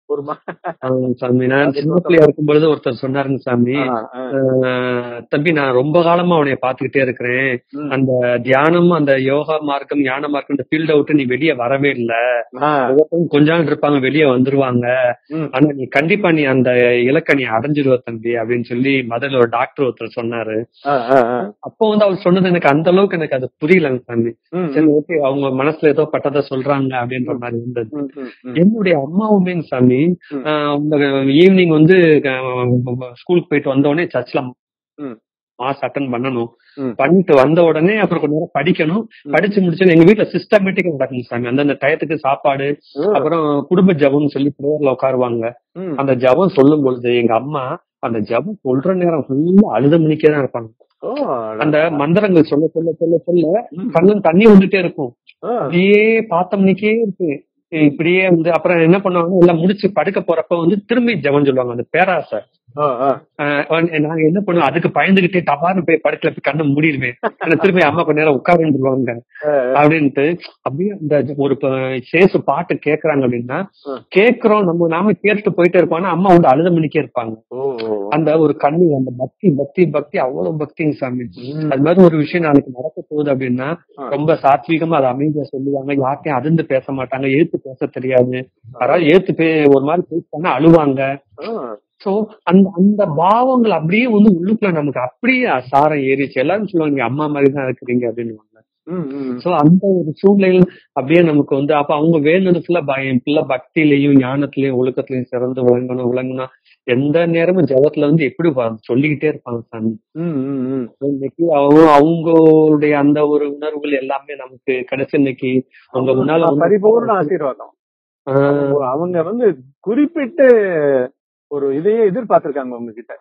ஒரு மா- ஆமாங்க சாமி நான் அது சின்ன மட்டும் பிள்ளையா இருக்கும் பொழுது ஒருத்தர் சொன்னாருங்க சாமி ஆ, ஆ, ஆஹ் தம்பி நான் ரொம்ப காலமா அவனைய பாத்துக்கிட்டே இருக்கிறேன் ம். அந்த தியானம் அந்த யோகா மார்க்கம் ஞான மார்க்கம் இந்த ஃபீல்ட விட்டு நீ வெளியே வரவே இல்ல ஆ, ஒவ்வொருத்தரும் கொஞ்ச நாள் இருப்பாங்க வெளியே வந்துருவாங்க ம். ஆனா நீ கண்டிப்பா நீ அந்த இலக்கை நீ அடைஞ்சிருவ தம்பி அப்படின்னு சொல்லி முதல்ல ஒரு டாக்டர் ஒருத்தர் சொன்னாரு ஆ, ஆ, ஆ. அப்போ வந்து அவர் சொன்னது எனக்கு அந்த அளவுக்கு எனக்கு அது புரியலங்க சாமி ம், சரி ஓகே அவங்க மனசுல ஏதோ பட்டதை சொல்றாங்க அப்படின்ற மாதிரி இருந்தது ம், ம், ம். என்னுடைய அம்மாவுமே சாமி ம். ஈவினிங் வந்து ஸ்கூலுக்கு போயிட்டு வந்த உடனே சர்ச்ல ம். மாஸ் அட்டன் பண்ணணும் ம். பண்ணிட்டு வந்த உடனே அப்புறம் கொஞ்ச நேரம் படிக்கணும் ம். படிச்சு முடிச்சு எங்க வீட்டுல சிஸ்டமேட்டிக்கா நடக்கும் சாமி அந்தந்த டயத்துக்கு சாப்பாடு ம். அப்புறம் குடும்ப ஜபம்னு சொல்லி பிரேயர்ல உட்காருவாங்க ம். அந்த ஜபம் சொல்லும் பொழுது எங்க அம்மா அந்த ஜபம் சொல்ற நேரம் ஃபுல்லா அழுத மணிக்கே தான் இருப்பாங்க ஓ, அந்த மந்திரங்கள் சொல்ல சொல்ல சொல்ல சொல்ல ம். கண்ணும் தண்ணி வந்துட்டே இருக்கும் ஆ, அப்படியே பார்த்த மணிக்கே இருக்கு இப்படியே வந்து அப்புறம் என்ன பண்ணுவாங்க எல்லாம் முடிச்சு படுக்க போறப்ப வந்து திரும்பி ஜெபம் சொல்லுவாங்க அந்த பேராசை ஆ, ஆ. ஆஹ் வந்து நாங்க என்ன பண்ணுவோம் அதுக்கு பயந்துகிட்டே டபார்னு போய் படுக்கல போய் கண்ணை மூடிடுவேன் ஆனா திரும்பி அம்மா கொஞ்ச நேரம் உட்காருந்துருவாங்க அப்படின்ட்டு அப்படியே இந்த ஒரு ப- சேசு பாட்டு கேக்குறாங்க அப்படின்னா ஆ. கேக்குறோம் நம்ம நாம கேட்டுட்டு போயிட்டே இருப்போம் ஆனா அம்மா வந்து அழுத மணிக்கே இருப்பாங்க ஓ, ஓ. அந்த ஒரு கண்ணு அந்த பக்தி பக்தி பக்தி அவ்வளவு பக்திங்க சாமி ம். அது மாதிரி ஒரு விஷயம் நாளைக்கு நடக்க போகுது அப்படின்னா ஆ. ரொம்ப சாத்வீகமா அதை அமைதியா சொல்லுவாங்க யார்ட்டையும் அதிர்ந்து பேச மாட்டாங்க ஏத்து பேச தெரியாது யாராவது ஏத்து பே ஒரு மாதிரி பேசிட்டாங்கன்னா அழுவாங்க ஆ. சோ அந்த அந்த பாவங்கள் அப்படியே வந்து உள்ளுக்குள்ள நமக்கு அப்படியே சாரம் ஏறிச்சு எல்லாரும் சொல்லுவாங்க நீங்க அம்மா மாதிரி தான் இருக்கிறீங்க அப்படின்னு ம், ம். சோ அந்த ஒரு சூழ்நிலையில் அப்படியே நமக்கு வந்து அப்ப அவங்க வேணுது ஃபுல்லா பயம் ஃபுல்லா பக்தியிலையும் ஞானத்திலையும் ஒழுக்கத்திலையும் சிறந்து விளங்கணும் விளங்கணும் எந்த நேரமும் ஜெபத்துல வந்து எப்படி வ- சொல்லிக்கிட்டே இருப்பாங்க சாமி ம், ம், ம். இன்னைக்கு அவங்க அவங்களுடைய அந்த ஒரு உணர்வுகள் எல்லாமே நமக்கு கிடைச்ச இன்னைக்கு உங்க முன்னால வந்து- பரிபூர்ண ஆசீர்வாதம் ஆஹ் அவங்க வந்து குறிப்பிட்டு ஒரு இதையே எதிர்பார்த்திருக்காங்க உங்ககிட்ட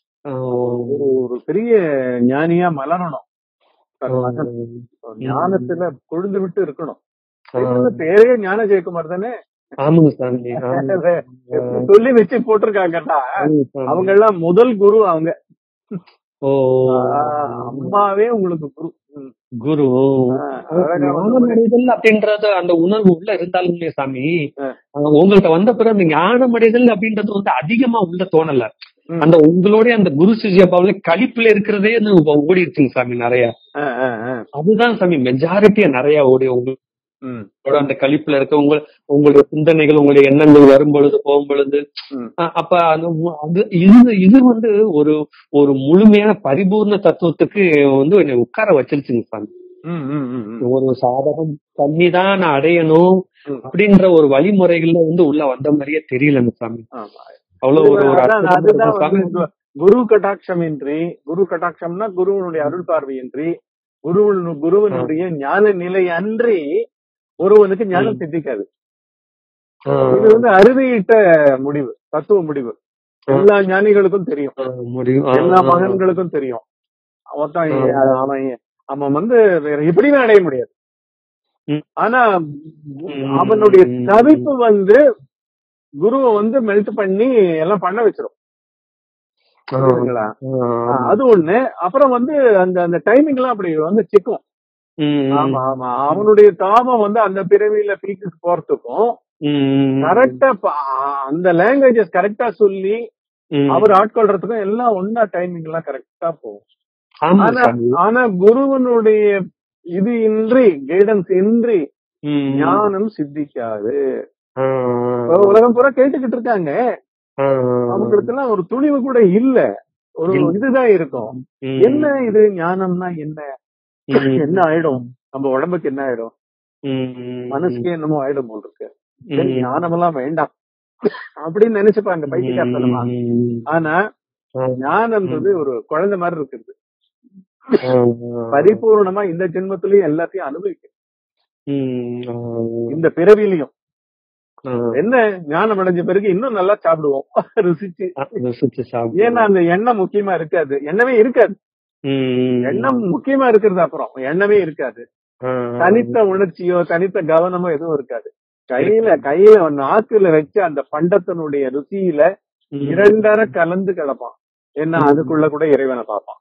ஆஹ் ஒரு ஒரு பெரிய ஞானியா மலரணும் தன் மகன் ஒரு ஞானத்துல கொழுந்து விட்டு இருக்கணும் ஆஹ் பேரே ஞான ஜெயக்குமார் தானே ஆமாங்க சாமி ஆமாங்க. அதை சொல்லி வச்சு போட்டிருக்காங்கன்னா ஆமாங்க சாமி. அவங்க எல்லாம் முதல் குரு அவங்க ஓ ஆஹ் அம்மாவே உங்களுக்கு குரு ம். குரு ஆஹ் அழகா வந்து ஞானம் அடைதல் அப்படின்றது அந்த உணர்வு உள்ள இருந்தாலுமே சாமி ஆ. அஹ் உங்கள்ட்ட வந்த பிறகு அந்த ஞானம் அடைதல் அப்படின்றது வந்து அதிகமா உள்ள தோணல ம். அந்த உங்களுடைய அந்த குரு சிஜியப்பாவில கழிப்புல இருக்கிறதே வந்து ஓடி இருக்குங்க சாமி நிறைய ஆஹ் ஆஹ் ஆஹ் அதுதான் சாமி மெஜாரிட்டியா நிறைய ஓடி உங்களோட ம். அந்த கழிப்புல இருக்க உங்க உங்களுடைய சிந்தனைகள் உங்களுடைய எண்ணங்கள் வரும் பொழுது போகும் பொழுது ம். அஹ் அப்ப அந்த மு- அது இது இது வந்து ஒரு ஒரு முழுமையான பரிபூர்ண தத்துவத்துக்கு வந்து என்னை உட்கார வச்சிருச்சுங்க சாமி ம், ம், ம், ம். ஒரு சாதகம் பண்ணி தான் நான் அடையணும் ம். அப்படின்ற ஒரு வழிமுறைகள்ல வந்து உள்ள வந்த மாதிரியே தெரியல சாமி ஆமா. அவ்வளவு ஒரு ஒரு அதான் அற்புதமா அதுதான் இருக்கும் சாமி. வந்து கு- குரு கட்டாட்சமின்றி குரு கட்டாட்சம்னா குருவனுடைய அருள் பார்வையின்றி குருவனு குருவனுடைய ஞான நிலை அன்றி ஒருவனுக்கு ஞானம் சித்திக்காது ஆஹ் இது வந்து அறுதியிட்ட முடிவு தத்துவ முடிவு எல்லா ஞானிகளுக்கும் தெரியும் ஆஹ் முடியும் ஆஹ் எல்லா ஆஹ் மகன்களுக்கும் தெரியும் ஒருத்தன் ஆ. அவன் அவன் வந்து வேற எப்படியுமே அடைய முடியாது ம். ஆனா ம். அவனுடைய ம். தவிப்பு வந்து குருவை வந்து மெல்ட் பண்ணி எல்லாம் பண்ண வச்சிரும் ஆஹ் புரியுதுங்களா? ஆஹ் ஆ, அது ஒண்ணு அப்புறம் வந்து அந்த அந்த டைமிங் எல்லாம் அப்படி வந்து சிக்கும் ம். ஆமா ஆமா அவனுடைய தாபம் வந்து அந்த பிறவியில பீக்குக்கு போறதுக்கும் ம். கரெக்டா அந்த லாங்குவேஜஸ் கரெக்டா சொல்லி ம். அவர் ஆட்கொள்றதுக்கும் எல்லாம் ஒன்னா டைமிங் எல்லாம் கரெக்டா போகும் ஆமா ஆனா சாமி ஆனா குருவனுடைய இது இன்றி கைடன்ஸ் இன்றி ம். ஞானம் சித்திக்காது ஆஹ் இப்ப உலகம் பூரா கேட்டுக்கிட்டு இருக்காங்க ஆஹ் அவங்களுக்கு எல்லாம் ஒரு துணிவு கூட இல்ல ஒரு இல்ல. இதுதான் இருக்கும் ம். என்ன இது ஞானம்னா என்ன ம். என்ன ஆயிடும் நம்ம உடம்புக்கு என்ன ஆயிடும் ம். மனசுக்கு என்னமோ ஆயிடும் போல் இருக்கு ம். சரி, ஞானமெல்லாம் வேண்டாம் அப்படின்னு நினைச்சுப்பாங்க பைத்தியக்காரத்தனமா ம். ஆனா ஆஹ் ஞானம்ன்றது ஒரு குழந்தை மாதிரி இருக்குது ஆஹ் பரிபூர்ணமா இந்த ஜென்மத்திலயும் எல்லாத்தையும் அனுபவிக்கும் ம். ஆஹ் இந்த பிறவிலையும் ஆஹ் என்ன ஞானம் அடைஞ்ச பிறகு இன்னும் நல்லா சாப்பிடுவோம் ருசிச்சு ருசிச்சு சாப்பிடு. ஏன்னா அந்த எண்ணம் முக்கியமா இருக்காது எண்ணமே இருக்காது ம். எண்ணம் முக்கியமா இருக்கிறது அப்புறம் எண்ணமே இருக்காது ஆஹ் தனித்த உணர்ச்சியோ தனித்த கவனமோ எதுவும் இருக்காது கையில கையில நாக்குல வச்சு அந்த பண்டத்தினுடைய ருசியில ம். இரண்டர கலந்து கிடப்பான் என்ன ம். அதுக்குள்ள கூட இறைவனை பார்ப்பான்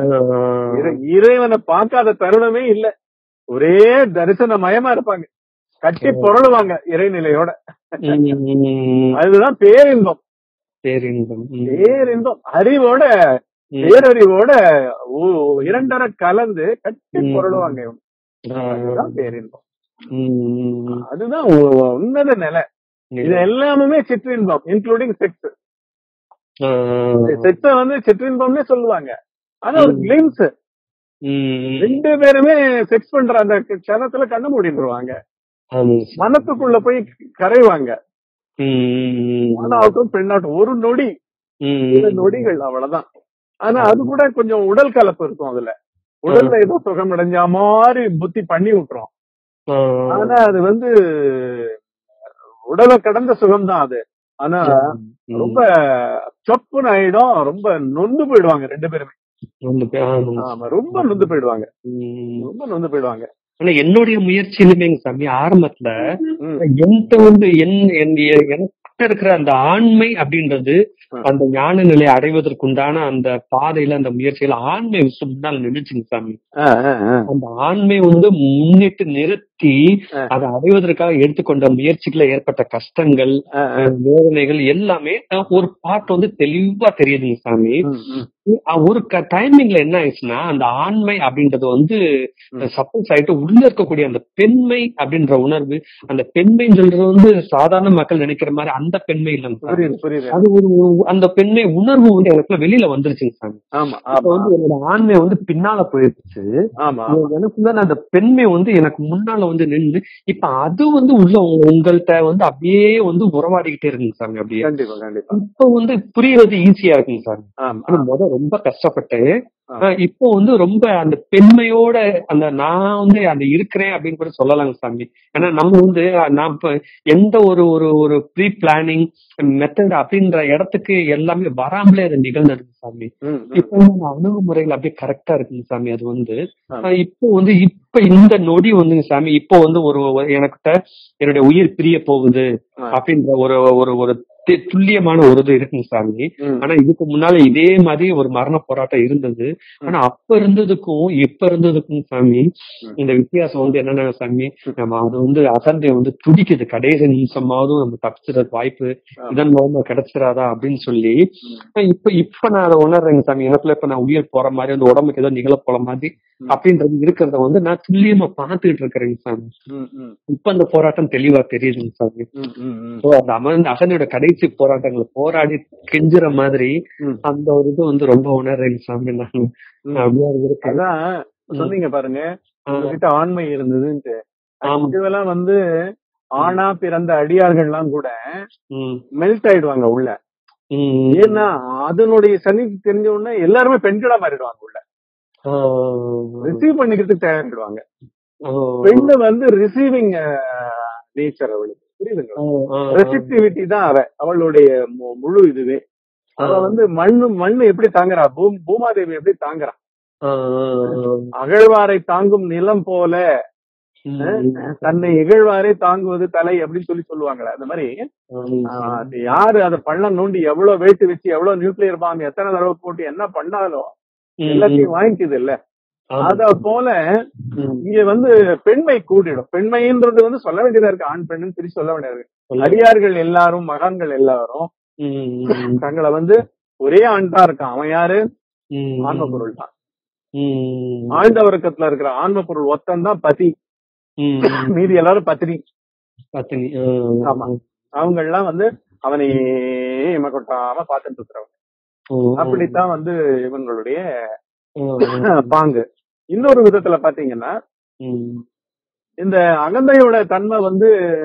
ஆஹ் இறை- இறைவனை பார்க்காத தருணமே இல்ல ஒரே தரிசன மயமா இருப்பாங்க கட்டி புரளுவாங்க இறைநிலையோட ம், ம். அதுதான் பேரின்பம் பேரின்பம் ம். பேரின்பம் அறிவோட ம். பேரறிவோட ஊ- இரண்டரை கலந்து கட்டி ம். புரளுவாங்க இவங்க ஆ, அதுதான் பேரின்பம் ம், ம். அதுதான் உ- உன்னத நிலை இது எல்லாமே சிற்றின்பம் இன்க்ளூடிங் செக்ஸ் ஆ, செக்ஸ வந்து சிற்றின்பம்னே சொல்லுவாங்க ஆனா ஒரு ம். கிளிம்ஸ் ம். ரெண்டு பேருமே செக்ஸ் பண்ற அந்த க்ஷணத்துல கண்ணு மூடிடுவாங்க ஆமாங்க சார். மனத்துக்குள்ள போய் கரைவாங்க ம், ம், ஆணாகட்டும் பெண்ணாகட்டும் ஒரு நொடி ம். சில நொடிகள் அவ்வளவுதான் ஆனா அது கூட கொஞ்சம் உடல் கலப்பு இருக்கும் அதுல உடல்ல ஏதோ சுகம் அடைஞ்ச மாதிரி புத்தி பண்ணி விட்டுரும் ஆ, ஆனா அது வந்து உடலை கடந்த சுகம் தான் அது ஆனா ம். ரொம்ப சொப்புன்னு ஆயிடும் ரொம்ப நொந்து போயிடுவாங்க ரெண்டு பேருமே வந்து பே- ஆமாங்க. ஆமா ரொம்ப நொந்து போயிடுவாங்க ம். ரொம்ப நொந்து போயிடுவாங்க ஆனா என்னுடைய முயற்சியிலுமேங்க சாமி ஆரம்பத்துல ம். என்கிட்ட வந்து என் என் எனக்கிட்ட இருக்கிற அந்த ஆண்மை அப்படின்றது ம். அந்த ஞான நிலை அடைவதற்குண்டான அந்த பாதையில அந்த முயற்சியில ஆண்மை முன்னால் நின்றுச்சுங்க சாமி ஆ, ஆ, ஆ. அந்த ஆண்மை வந்து முன்னிட்டு நிறுத்தி ஆ. அதை அடைவதற்காக எடுத்துக்கொண்ட முயற்சிக்குள்ள ஏற்பட்ட கஷ்டங்கள் ஆ, ஆ. அஹ், வேதனைகள் எல்லாமே அஹ், ஒரு பாட்டு வந்து தெளிவா தெரியுதுங்க சாமி ம், ம். அஹ், ஒரு டைமிங்ல என்ன ஆயிடுச்சுன்னா அந்த ஆண்மை அப்படின்றது வந்து ம். சப்போஸ் ஆயிட்டு உள்ள இருக்கக்கூடிய அந்த பெண்மை அப்படின்ற உணர்வு அந்த பெண்மைன்னு சொல்றது வந்து சாதாரண மக்கள் நினைக்கிற மாதிரி அந்த பெண்மை இல்லைங்க சாமி. புரியுது புரியுது அது ஒரு ஒரு- அந்த பெண்மை உணர்வு வந்து எனக்குள்ள வெளியில வந்துருச்சுங்க சாமி ஆமா இப்ப ஆமா வந்து என்னோட ஆண்மை வந்து பின்னால போயிருச்சு ஆமா எனக்குள்ள அந்த பெண்மை வந்து எனக்கு முன்னால வந்து நின்று இப்ப அது வந்து உள்ள உங்க- உங்கள்ட்ட வந்து அப்படியே வந்து உறவாடிக்கிட்டே இருக்குங்க சாமி அப்படியே கண்டிப்பா கண்டிப்பா இப்ப வந்து புரியறது ஈஸியா இருக்குங்க சாமி ஆமா ஆனா முத ரொம்ப கஷ்டப்பட்டு ஆ. ஆஹ் இப்போ வந்து ரொம்ப அந்த பெண்மையோட அந்த நான் வந்து அந்த இருக்கிறேன் அப்படின்னு கூட சொல்லலாங்க சாமி ஏன்னா நம்ம வந்து அஹ், நான் இப்ப எந்த ஒரு ஒரு ஒரு ப்ரீ பிளானிங் மெத்தட் அப்படின்ற இடத்துக்கு எல்லாமே வராமலே அது நிகழ்ந்ததுங்க சாமி ம், ம். இப்போ வந்து அந்த அணுகுமுறைகள் அப்படியே கரெக்டா இருக்குங்க சாமி அது வந்து ஆ. ஆஹ் இப்போ வந்து இப்ப இந்த நொடி வந்துங்க சாமி இப்போ வந்து ஒரு ஒரு எனக்கிட்ட என்னுடைய உயிர் பிரிய போகுது ஆ. அப்படின்ற ஒரு ஒரு ஒரு தி- துல்லியமான ஒரு இது இருக்குங்க சாமி ம். ஆனா இதுக்கு முன்னால இதே மாதிரி ஒரு மரண போராட்டம் இருந்தது ஆனா அப்ப இருந்ததுக்கும் இப்ப இருந்ததுக்கும் சாமி ம். இந்த வித்தியாசம் வந்து என்னன்னா சாமி நம்ம அது வந்து அசந்தை வந்து துடிக்குது கடைசி நிமிஷமாவது நம்ம தப்பிச்சிடறதுக்கு வாய்ப்பு ஆமா. இதன் மூலமா கிடைச்சிடாதா அப்படின்னு சொல்லி இப்ப இப்ப நான் அதை உணர்றேங்க சாமி எனக்குள்ள இப்ப நான் உயிர் போற மாதிரி அந்த உடம்புக்கு ஏதோ நிகழ போற மாதிரி ம். அப்படின்றது இருக்கிறத வந்து நான் துல்லியமா பார்த்துக்கிட்டு இருக்கிறேங்க சாமி ம், ம், இப்ப அந்த போராட்டம் தெளிவா தெரியுதுங்க சாமி ம், ம், ம். So, அந்த அமர்ந்த அகனியோட கடைசி போராட்டங்களை போராடி கெஞ்சுற மாதிரி ம். அந்த ஒரு இது வந்து ரொம்ப உணர்றேங்க சாமி நான் ம். அப்படியே அது இருக்கு அதான் சொன்னீங்க பாருங்க ஆ, உங்ககிட்ட ஆண்மை இருந்ததுன்ட்டு ஆமா. இதெல்லாம் வந்து ஆணா பிறந்த அடியார்கள்லாம் கூட ம், மெல்ட் ஆயிடுவாங்க உள்ள ம், ஏன்னா அதனுடைய சனி தெரிஞ்ச உடனே எல்லாருமே பெண்களா மாறிடுவாங்க உள்ள ஆ, ரிசீவ் பண்ணிக்கிறதுக்கு தயாரிடுவாங்க ஆ, பெண்ணு வந்து ரிசீவிங் நேச்சர் அவளுக்கு புரியுதுங்களா ஆ, ஆ, ரெசிப்டிவிட்டி தான் அவ அவளுடைய மு- முழு இதுவே அவ வந்து மண்ணு மண்ணு எப்படி தாங்குறா பூம் பூமாதேவி எப்படி தாங்குறா ஆ, அகழ்வாரை தாங்கும் நிலம் போல ம், தன்னை இகழ்வாரே தாங்குவது தலை அப்படின்னு சொல்லி சொல்லுவாங்களே அந்த மாதிரி ம், ஆஹ், அது யாரு அதை பள்ளம் நோண்டி எவ்வளவு வெயிட் வச்சு எவ்வளவு நியூக்ளியர் பாம் எத்தனை தடவை போட்டு என்ன பண்ணாலும் ம், எல்லாத்தையும் வாங்கிக்குது இல்ல ஆமா. அத போல ம், இங்க வந்து பெண்மை கூடிடும் பெண்மைன்றது வந்து சொல்ல வேண்டியதா இருக்கு ஆண் பெண்ணுன்னு சொல்லி சொல்ல வேண்டியது இருக்கு சொல்லுங்க. அடியார்கள் எல்லாரும் மகான்கள் எல்லாரும் ம், ம், தங்களை வந்து ஒரே ஆண் தான் இருக்கான் அவன் யாரு ம், ஆன்ம பொருள் தான் ம், ஆழ்ந்த வர்க்கத்துல இருக்கிற ஆன்ம பொருள் ஒத்தன் தான் பதி ம், மீதி எல்லாரும் பத்தினி பத்தினி ஆ, ஆமா. அவங்க எல்லாம் வந்து அவனை கொட்டாம பாத்துட்டு இருக்கிறவங்க ஓ, அப்படித்தான் வந்து இவங்களுடைய ஆ, பாங்கு இன்னொரு விதத்துல பாத்தீங்கன்னா ம், இந்த அகந்தையோட தன்மை வந்து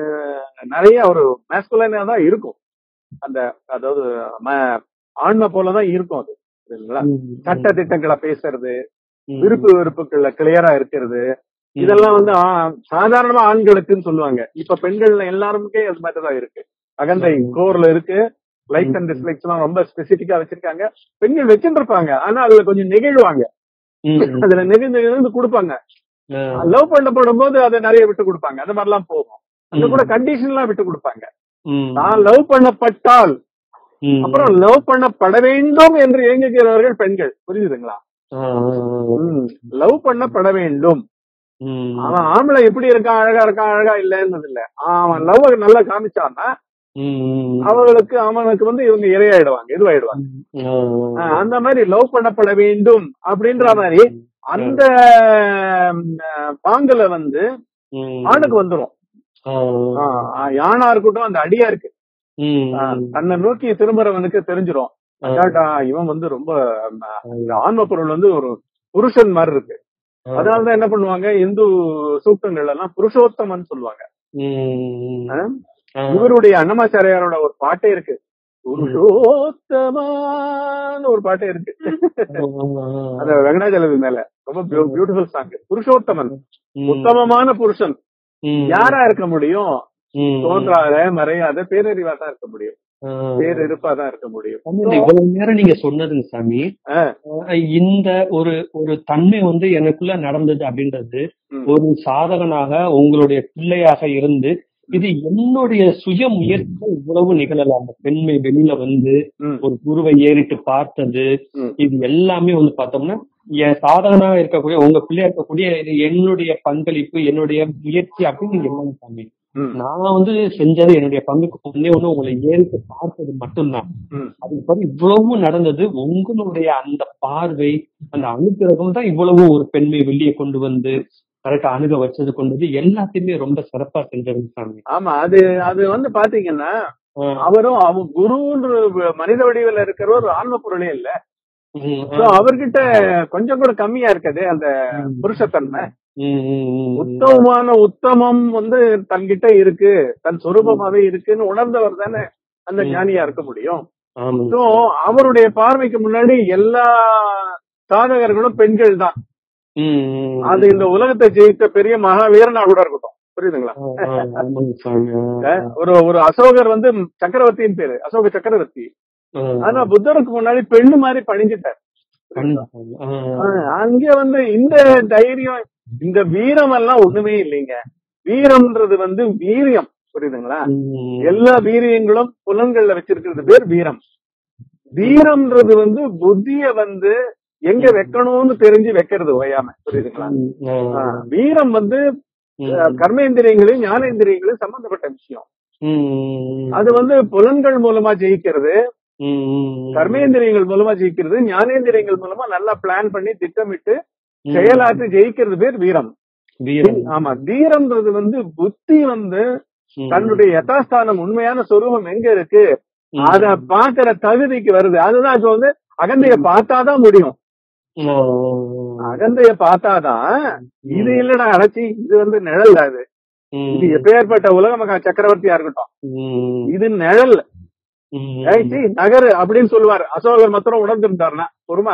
நிறைய ஒரு மேஸ்குலைனா தான் இருக்கும் அந்த அதாவது ம- ஆன்மை போலதான் இருக்கும் அது சரிங்களா ம், சட்ட திட்டங்களை பேசுறது ம், விருப்பு வெறுப்புகள்ல கிளியரா இருக்கிறது இதெல்லாம் வந்து ஆ- சாதாரணமா ஆண்களுக்குன்னு சொல்லுவாங்க இப்ப பெண்கள்ல எல்லாருமே அது மாதிரிதான் இருக்கு அகந்தை ம். கோர்ல இருக்கு லைக்ஸ் அண்ட் டிஸ்லைக்ஸ் எல்லாம் ரொம்ப ஸ்பெசிபிக்கா வச்சிருக்காங்க பெண்கள் வச்சுட்டு இருப்பாங்க ஆனா அதுல கொஞ்சம் நெகிழ்வாங்க ம், ம், அதுல நெகிழ்ந்து நெகிழ்ந்து கொடுப்பாங்க ஆ, லவ் பண்ணப்படும் போது அதை நிறைய விட்டு கொடுப்பாங்க அந்த மாதிரி எல்லாம் போகும் அது ம். கூட கண்டிஷன் எல்லாம் விட்டு கொடுப்பாங்க ம், நான் லவ் பண்ணப்பட்டால் ம், அப்புறம் லவ் பண்ணப்பட வேண்டும் என்று இயங்குகிறவர்கள் பெண்கள் புரியுதுங்களா ஆ, ஆ, லவ் பண்ணப்பட வேண்டும் ம். அவன் ஆம்பளை எப்படி இருக்கான் அழகா இருக்கான் அழகா இல்லைன்னு இல்ல அவன் லவ் நல்லா காமிச்சான்னா ம், ம். அவளுக்கு அவனுக்கு வந்து இவங்க இரையாயிடுவாங்க இதுவாயிடுவாங்க ஆ, ஆஹ் அந்த மாதிரி லவ் பண்ணப்பட வேண்டும் அப்படின்ற மாதிரி அந்த ம், பாங்குல வந்து ம். ஆணுக்கு வந்துரும் ஆ, ஆஹ் யானா இருக்கட்டும் அந்த அடியா இருக்கு ம், ஆஹ் தன்னை நோக்கி திரும்புறவனுக்கு தெரிஞ்சிரும் ஆ. அடாடா, இவன் வந்து ரொம்ப ஆஹ், இந்த ஆன்ம பொருள் வந்து ஒரு புருஷன் மாதிரி இருக்கு அதனாலதான் என்ன பண்ணுவாங்க இந்து சூக்தங்கள் எல்லாம் புருஷோத்தமன் சொல்லுவாங்க ம். ஆ? ஆ. இவருடைய அன்னமாச்சாரியாரோட ஒரு பாட்டே இருக்கு புருஷோத்தமான்னு ஒரு பாட்டே இருக்கு அந்த வெங்கடாஜலவி மேல ரொம்ப பியூட்டிஃபுல் சாங் புருஷோத்தமன் ம். உத்தமமான புருஷன் ம். யாரா இருக்க முடியும் ம். தோன்றாத மறையாத பேரறிவா தான் இருக்க முடியும் ஆ. பேரிருப்பா தான் இருக்க முடியும் சாமி, இந்த இவ்வளவு நேரம் நீங்க சொன்னதுங்க சாமி ஆ. அஹ் இந்த ஒரு ஒரு தன்மை வந்து எனக்குள்ள நடந்தது அப்படின்றது ம். ஒரு சாதகனாக உங்களுடைய பிள்ளையாக இருந்து இது என்னுடைய சுய முயற்சிகள் இவ்வளவு நிகழல அந்த பெண்மை வெளியில வந்து ம். ஒரு குருவை ஏறிட்டு பார்த்தது ம். இது எல்லாமே வந்து பார்த்தோம்னா என் சாதகனாக இருக்கக்கூடிய உங்க பிள்ளையா இருக்கக்கூடிய இது என்னுடைய பங்களிப்பு என்னுடைய முயற்சி அப்படின்னு நீங்க என்னங்க சாமி ம். நான் வந்து செஞ்சது என்னுடைய பங்குக்கு ஒன்னே ஒண்ணு உங்களை ஏறிட்டு பார்த்தது மட்டும்தான் ம். அதுக்கு பிறகு இவ்வளவு நடந்தது உங்களுடைய அந்த பார்வை அந்த அனுகிரகம் தான் இவ்வளவு ஒரு பெண்மை வெளியே கொண்டு வந்து கரெக்டா அணுக வச்சது கொண்டு வந்து எல்லாத்தையுமே ரொம்ப சிறப்பா செஞ்சது சாமி ஆமா அது அது வந்து பாத்தீங்கன்னா ஆஹ் அவரும் அவன் குருன்ற மனித வடிவில் இருக்கிறவர் ஒரு ஆன்ம பொருளே இல்ல உம் So, அவர்கிட்ட கொஞ்சம் கூட கம்மியா இருக்குது அந்த உம் புருஷத்தன்மை உம் உம் உம் உத்தமமான உத்தமம் வந்து தன்கிட்ட இருக்கு தன் சொரூபமாவே இருக்குன்னு உணர்ந்தவர் தானே அந்த ம். ஞானியா இருக்க முடியும் ஆமாங்க So, அவருடைய பார்வைக்கு முன்னாடி எல்லா சாதகர்களும் பெண்கள் தான் உம் உம் அது இந்த உலகத்தை ஜெயித்த பெரிய மகாவீரனா கூட இருக்கட்டும் புரியுதுங்களா ஆஹ் ஆஹ் ஆமாங்க சாமி ஆஹ் ஒரு ஒரு அசோகர் வந்து சக்கரவர்த்தின்னு பேரு அசோக சக்கரவர்த்தி ஆஹ் ஆனா புத்தருக்கு முன்னாடி பெண்ணு மாதிரி பணிஞ்சிட்டார் கண்டிப்பா சாமி. ஆஹ் ஆஹ் அங்க வந்து இந்த தைரியம் இந்த வீரம் எல்லாம் ஒண்ணுமே இல்லைங்க வீரம்ன்றது வந்து வீரியம் புரியுதுங்களா உம் எல்லா வீரியங்களும் புலன்கள்ல வச்சிருக்கிறது பேர் வீரம் வீரம்ன்றது வந்து புத்திய வந்து எங்க வைக்கணும்னு தெரிஞ்சு வைக்கிறது ஓயாம புரியுதுங்களா உம் ஆஹ் ஆஹ் வீரம் வந்து உம் அஹ், கர்மேந்திரியங்களையும் ஞானேந்திரியங்களையும் சம்பந்தப்பட்ட விஷயம் உம் அது வந்து புலன்கள் மூலமா ஜெயிக்கிறது உம் உம் கர்மேந்திரியங்கள் மூலமா ஜெயிக்கிறது ஞானேந்திரியங்கள் மூலமா நல்லா பிளான் பண்ணி திட்டமிட்டு உம் செயலாற்றி ஜெயிக்கிறது பேர் வீரம் வீரம் ஆமா தீரம்ன்றது வந்து புத்தி வந்து உம் தன்னுடைய யதாஸ்தானம் உண்மையான சொரூபம் எங்க இருக்கு உம் அத பாக்குற தகுதிக்கு வருது அதுதான் இப்ப வந்து அகந்தைய பார்த்தாதான் முடியும் ஆஹ் அகந்தைய பார்த்தாதான் இது இல்லடா அடைச்சி இது வந்து நிழல் அது உம் இது எப்பேற்பட்ட உலக மகா சக்கரவர்த்தியா இருக்கட்டும் உம் இது நிழல் உம் ஏய், சீ, நகரு அப்படின்னு சொல்லுவாரு அசோகர் மாத்திரம் உணர்ந்திருந்தாருன்னா பொறுமா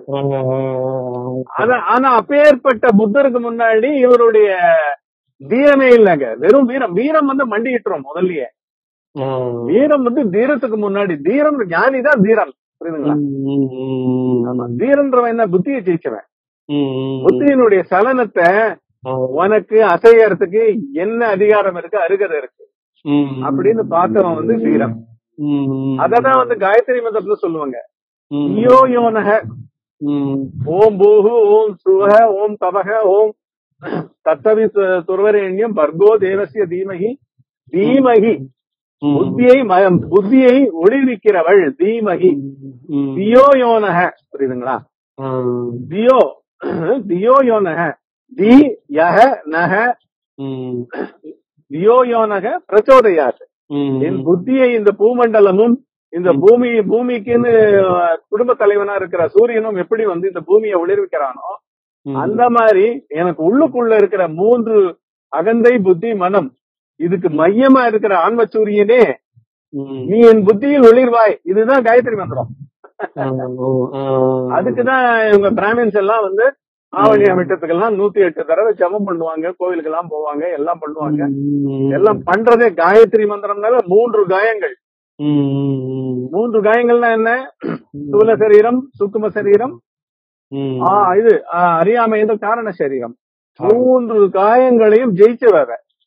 ஆஹ் ஆனா ஆனா அப்பேற்பட்ட புத்தருக்கு முன்னாடி இவருடைய வீரமே இல்லைங்க வெறும் வீரம் வீரம் வந்து மண்டிட்டுரும் முதல்லயே ஆஹ் வீரம் வந்து தீரத்துக்கு முன்னாடி தீரம் ஞானி தான் தீரன் புரியுதுங்களா உம் உம் ஆமா தீரன்றவன் என்ன புத்தியை ஜெயிச்சவன் உம் புத்தியினுடைய சலனத்தை ஆஹ் உனக்கு அசையறதுக்கு என்ன அதிகாரம் இருக்கு அருகதை இருக்கு உம் அப்படின்னு பார்த்தவன் வந்து வீரம் உம் அததான் வந்து காயத்ரி மந்திரத்துல சொல்லுவாங்க உம் யோ யோனக உம் ஓம் பூஹு ஓம் சுவக ஓம் தபக ஓம் தத்தவி துர்வரேண்யம் பர்கோ தேவசிய தீமகி தீமகி உம் புத்தியை ம- புத்தியை ஒளிவிக்கிறவள் தீமகி உம் தியோ யோனக புரியுதுங்களா ஆஹ் தியோ தியோ யோனக தி யக நக உம் தியோ யோனக பிரச்சோதயாது உம் என் புத்தியை இந்த பூமண்டலமும் இந்த பூமி பூமிக்குன்னு அஹ், குடும்ப தலைவனா இருக்கிற சூரியனும் எப்படி வந்து இந்த பூமியை ஒளிர்விக்கிறானோ உம் அந்த மாதிரி எனக்கு உள்ளுக்குள்ள இருக்கிற மூன்று அகந்தை புத்தி மனம் இதுக்கு மையமா இருக்கிற ஆன்ம சூரியனே உம் நீ என் புத்தியில் ஒளிர்வாய் இதுதான் காயத்ரி மந்திரம் ஆஹ் ஓ ஆஹ் அதுக்குதான் இவங்க பிராமின்ஸ் எல்லாம் வந்து ஆவணி அமைட்டத்துக்கெல்லாம் நூத்தி எட்டு தடவை ஜபம் பண்ணுவாங்க கோவிலுக்கு எல்லாம் போவாங்க எல்லாம் பண்ணுவாங்க உம் எல்லாம் பண்றதே காயத்ரி மந்திரம்னால மூன்று காயங்கள் உம் மூன்று காயங்கள்னா என்ன ஸ்தூல சரீரம் சூக்கும சரீரம் உம் ஆ இது ஆ, அறியாமை என்ற காரண சரீரம் மூன்று காயங்களையும் ஜெயிச்சவர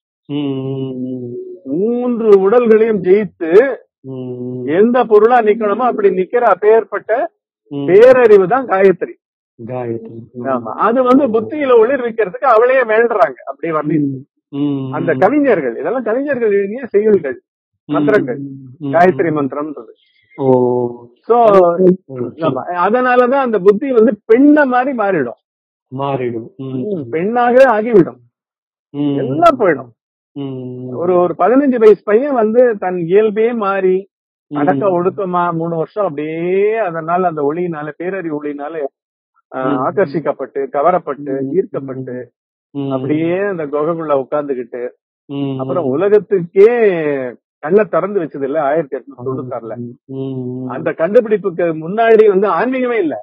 உம் மூன்று உடல்களையும் ஜெயித்து உம் எந்த பொருளா நிக்கணுமோ அப்படி நிக்கிற அப்பேற்பட்ட உம் பேரறிவு தான் காயத்ரி காயத்ரி ம். ஆமா அது வந்து புத்தியில ஒளிர்விக்கிறதுக்கு அவளையே வேண்டுறாங்க அப்படி வந்து ம். ம். அந்த கவிஞர்கள் இதெல்லாம் கவிஞர்கள் எழுதிய செய்யுள்கள் மந்திரங்கள் ம். காயத்ரி மந்திரம்ன்றது ஓ சோ ம். ஆமா, அதனாலதான் அந்த புத்தி வந்து பெண்ண மாதிரி மாறிடும் மாறிடும் ம். பெண்ணாகவே ஆகிவிடும் ம். எல்லாம் போயிடும் ம். ஒரு ஒரு பதினஞ்சு வயசு பையன் வந்து தன் இயல்பே மாறி ம். அடக்க ஒடுக்கமா மூணு வருஷம் அப்படியே அதனால அந்த ஒளியினால பேரறி ஒளியினால ஆஹ், ம். ஆகர்ஷிக்கப்பட்டு கவரப்பட்டு ம். ஈர்க்கப்பட்டு ம். அப்படியே அந்த குகைக்குள்ள உட்கார்ந்துகிட்டு ம். அப்புறம் உலகத்துக்கே கண்ணை திறந்து வச்சது இல்ல ஆயிரத்தி எட்நூத்தி தொண்ணூத்தாறுல ம். அந்த கண்டுபிடிப்புக்கு முன்னாடி வந்து ஆன்மீகமே இல்ல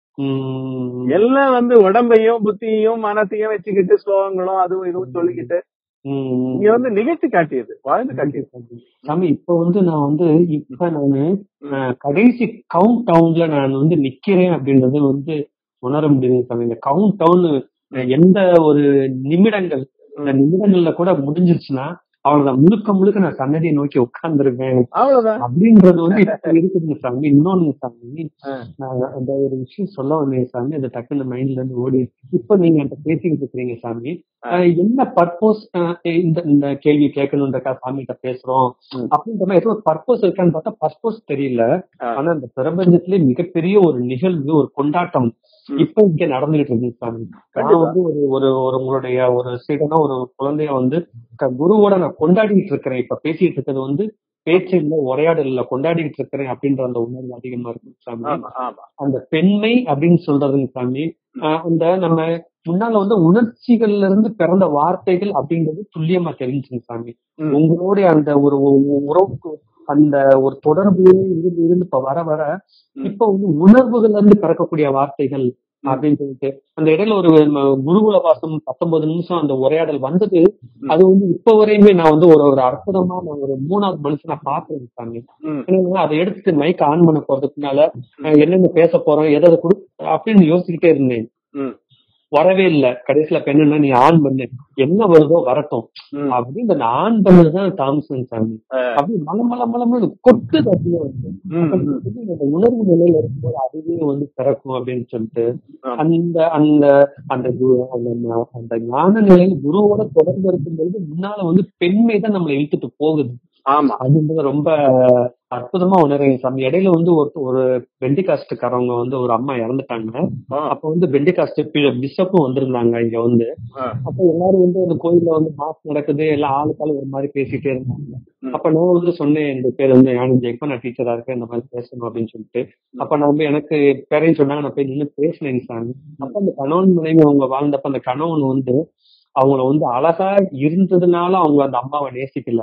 ம். எல்லாம் வந்து உடம்பையும் புத்தியையும் மனத்தையும் வச்சுக்கிட்டு ஸ்லோகங்களும் அதுவும் இதுவும் சொல்லிக்கிட்டு ம். இங்க வந்து நிகழ்ச்சி காட்டியது வாழ்ந்து காட்டியது சாமி இப்ப வந்து நான் வந்து இப்ப நானு அஹ், கடைசி கவுண்ட் டவுன்ல நான் வந்து நிக்கிறேன் அப்படின்றது வந்து உணர முடியுது சாமி இந்த கவுண்ட் டவுன் எந்த ஒரு நிமிடங்கள் இந்த நிமிடங்கள்ல கூட முடிஞ்சிருச்சுன்னா அவ்வளவுதான் முழுக்க முழுக்க நான் சன்னதியை நோக்கி உட்கார்ந்துருவேன் அவ்வளவுதான் அப்படின்றது வந்து இப்ப இருக்குதுங்க சாமி இன்னொன்னு சாமி ஆ. நான் அந்த ஒரு விஷயம் சொல்ல வந்தேன் சாமி அது டக்குன்னு மைண்ட்ல இருந்து ஓடி இப்ப நீங்க என்கிட்ட பேசிக்கிட்டு இருக்கிறீங்க சாமி அஹ் என்ன பர்பஸ் இந்த இந்த கேள்வி கேட்கணுன்றக்கா சாமி கிட்ட பேசுறோம் ம். அப்படின்ற மாதிரி ஏதோ ஒரு பர்பஸ் இருக்கான்னு பார்த்தா பர்பஸ் தெரியல ஆ. ஆனா இந்த பிரபஞ்சத்திலே மிகப்பெரிய ஒரு நிகழ்வு ஒரு கொண்டாட்டம் ம். இப்ப இங்க நடந்துகிட்டு இருக்கு சாமி நான் கண்டிப்பா. வந்து ஒரு ஒரு ஒரு உங்களுடைய ஒரு சீடனா ஒரு குழந்தைய வந்து க- குருவோட நான் கொண்டாடிட்டு இருக்கிறேன் இப்ப பேசிட்டு இருக்கிறது வந்து பேச்சு இல்ல உரையாடல் இல்ல கொண்டாடிட்டு இருக்கிறேன் அப்படின்ற அந்த உணர்வு அதிகமா இருக்கு சாமி ஆமா ஆமா அந்த பெண்மை அப்படின்னு சொல்றதுங்க சாமி ஆஹ் அந்த நம்ம முன்னால வந்து உணர்ச்சிகள்ல இருந்து பிறந்த வார்த்தைகள் அப்படின்றது துல்லியமா தெரிஞ்சுங்க சாமி ம். உங்களுடைய அந்த ஒரு உ- உ- உறவுக்கு அந்த ஒரு தொடர்பு இருந்து இருந்து இப்ப வர வர ம். இப்ப வந்து உணர்வுகள்ல இருந்து பிறக்கக்கூடிய வார்த்தைகள் அப்படின்னு சொல்லிட்டு அந்த இடையில ஒரு ம- குருகுல வாசம் பத்தொன்பது நிமிஷம் அந்த உரையாடல் வந்தது அது வந்து இப்ப வரையுமே நான் வந்து ஒரு ஒரு அற்புதமா நான் ஒரு மூணாவது மனுஷனா பாக்குறேன் சாமி ம். என்னன்னா அதை எடுத்து மைக் ஆன் பண்ண போறதுக்குனால அஹ் என்னென்ன பேச போறோம் எதை எதை கொடு அப்படின்னு யோசிச்சுக்கிட்டே இருந்தேன் ம். வரவே இல்ல கடைசியில இப்ப என்னன்னா நீ ஆன் பண்ணு என்ன வருதோ வரட்டும் ம். அப்படின்னு அந்த ஆன் பண்ணதுதான் தாம்சன் சாமி ஆ. அப்படி மல மல மல மல கொட்டுது அப்படியே வந்து ம். அப்ப ம். இது அந்த உணர்வு நிலையில இருக்கும்போது அதுவே வந்து பிறக்கும் அப்படின்னு சொல்லிட்டு ஆமா. அந்த அந்த அந்த கு- அந்த ஞா- அந்த ஞான நிலையில் குருவோட தொடர்பு இருக்கும்போது முன்னால வந்து பெண்மை தான் நம்மளை இழுத்துட்டு போகுது ஆமா அப்படின்றது ரொம்ப அற்புதமா உணர்றீங்க சாமி இடையில வந்து ஒரு ஒரு பெண்டிகாஸ்டுக்காரவங்க வந்து ஒரு அம்மா இறந்துட்டாங்க ஆ. அப்ப வந்து பெண்டிகாஸ்ட் பிஷப்பும் வந்திருந்தாங்க இங்க வந்து ஆ. அப்ப எல்லாரும் வந்து அந்த கோயில்ல வந்து மாஸ் நடக்குது எல்லாம் ஆளுக்கால ஒரு மாதிரி பேசிட்டே இருந்தாங்க ம். அப்ப நான் வந்து சொன்னேன் இந்த பேர் வந்து ஞானம் ஜெயப்ப நான் டீச்சரா இருக்கேன் இந்த மாதிரி பேசணும் அப்படின்னு சொல்லிட்டு அப்ப நான் வந்து எனக்கு பேரையும் சொன்னாங்க நான் போய் நின்று பேசினேன் சாமி அப்ப அந்த கணவன் மனைவி அவங்க வாழ்ந்தப்ப அந்த கணவன் வந்து அவங்கள வந்து அழகா இருந்ததுனால அவங்க அந்த அம்மாவை நேசிக்கல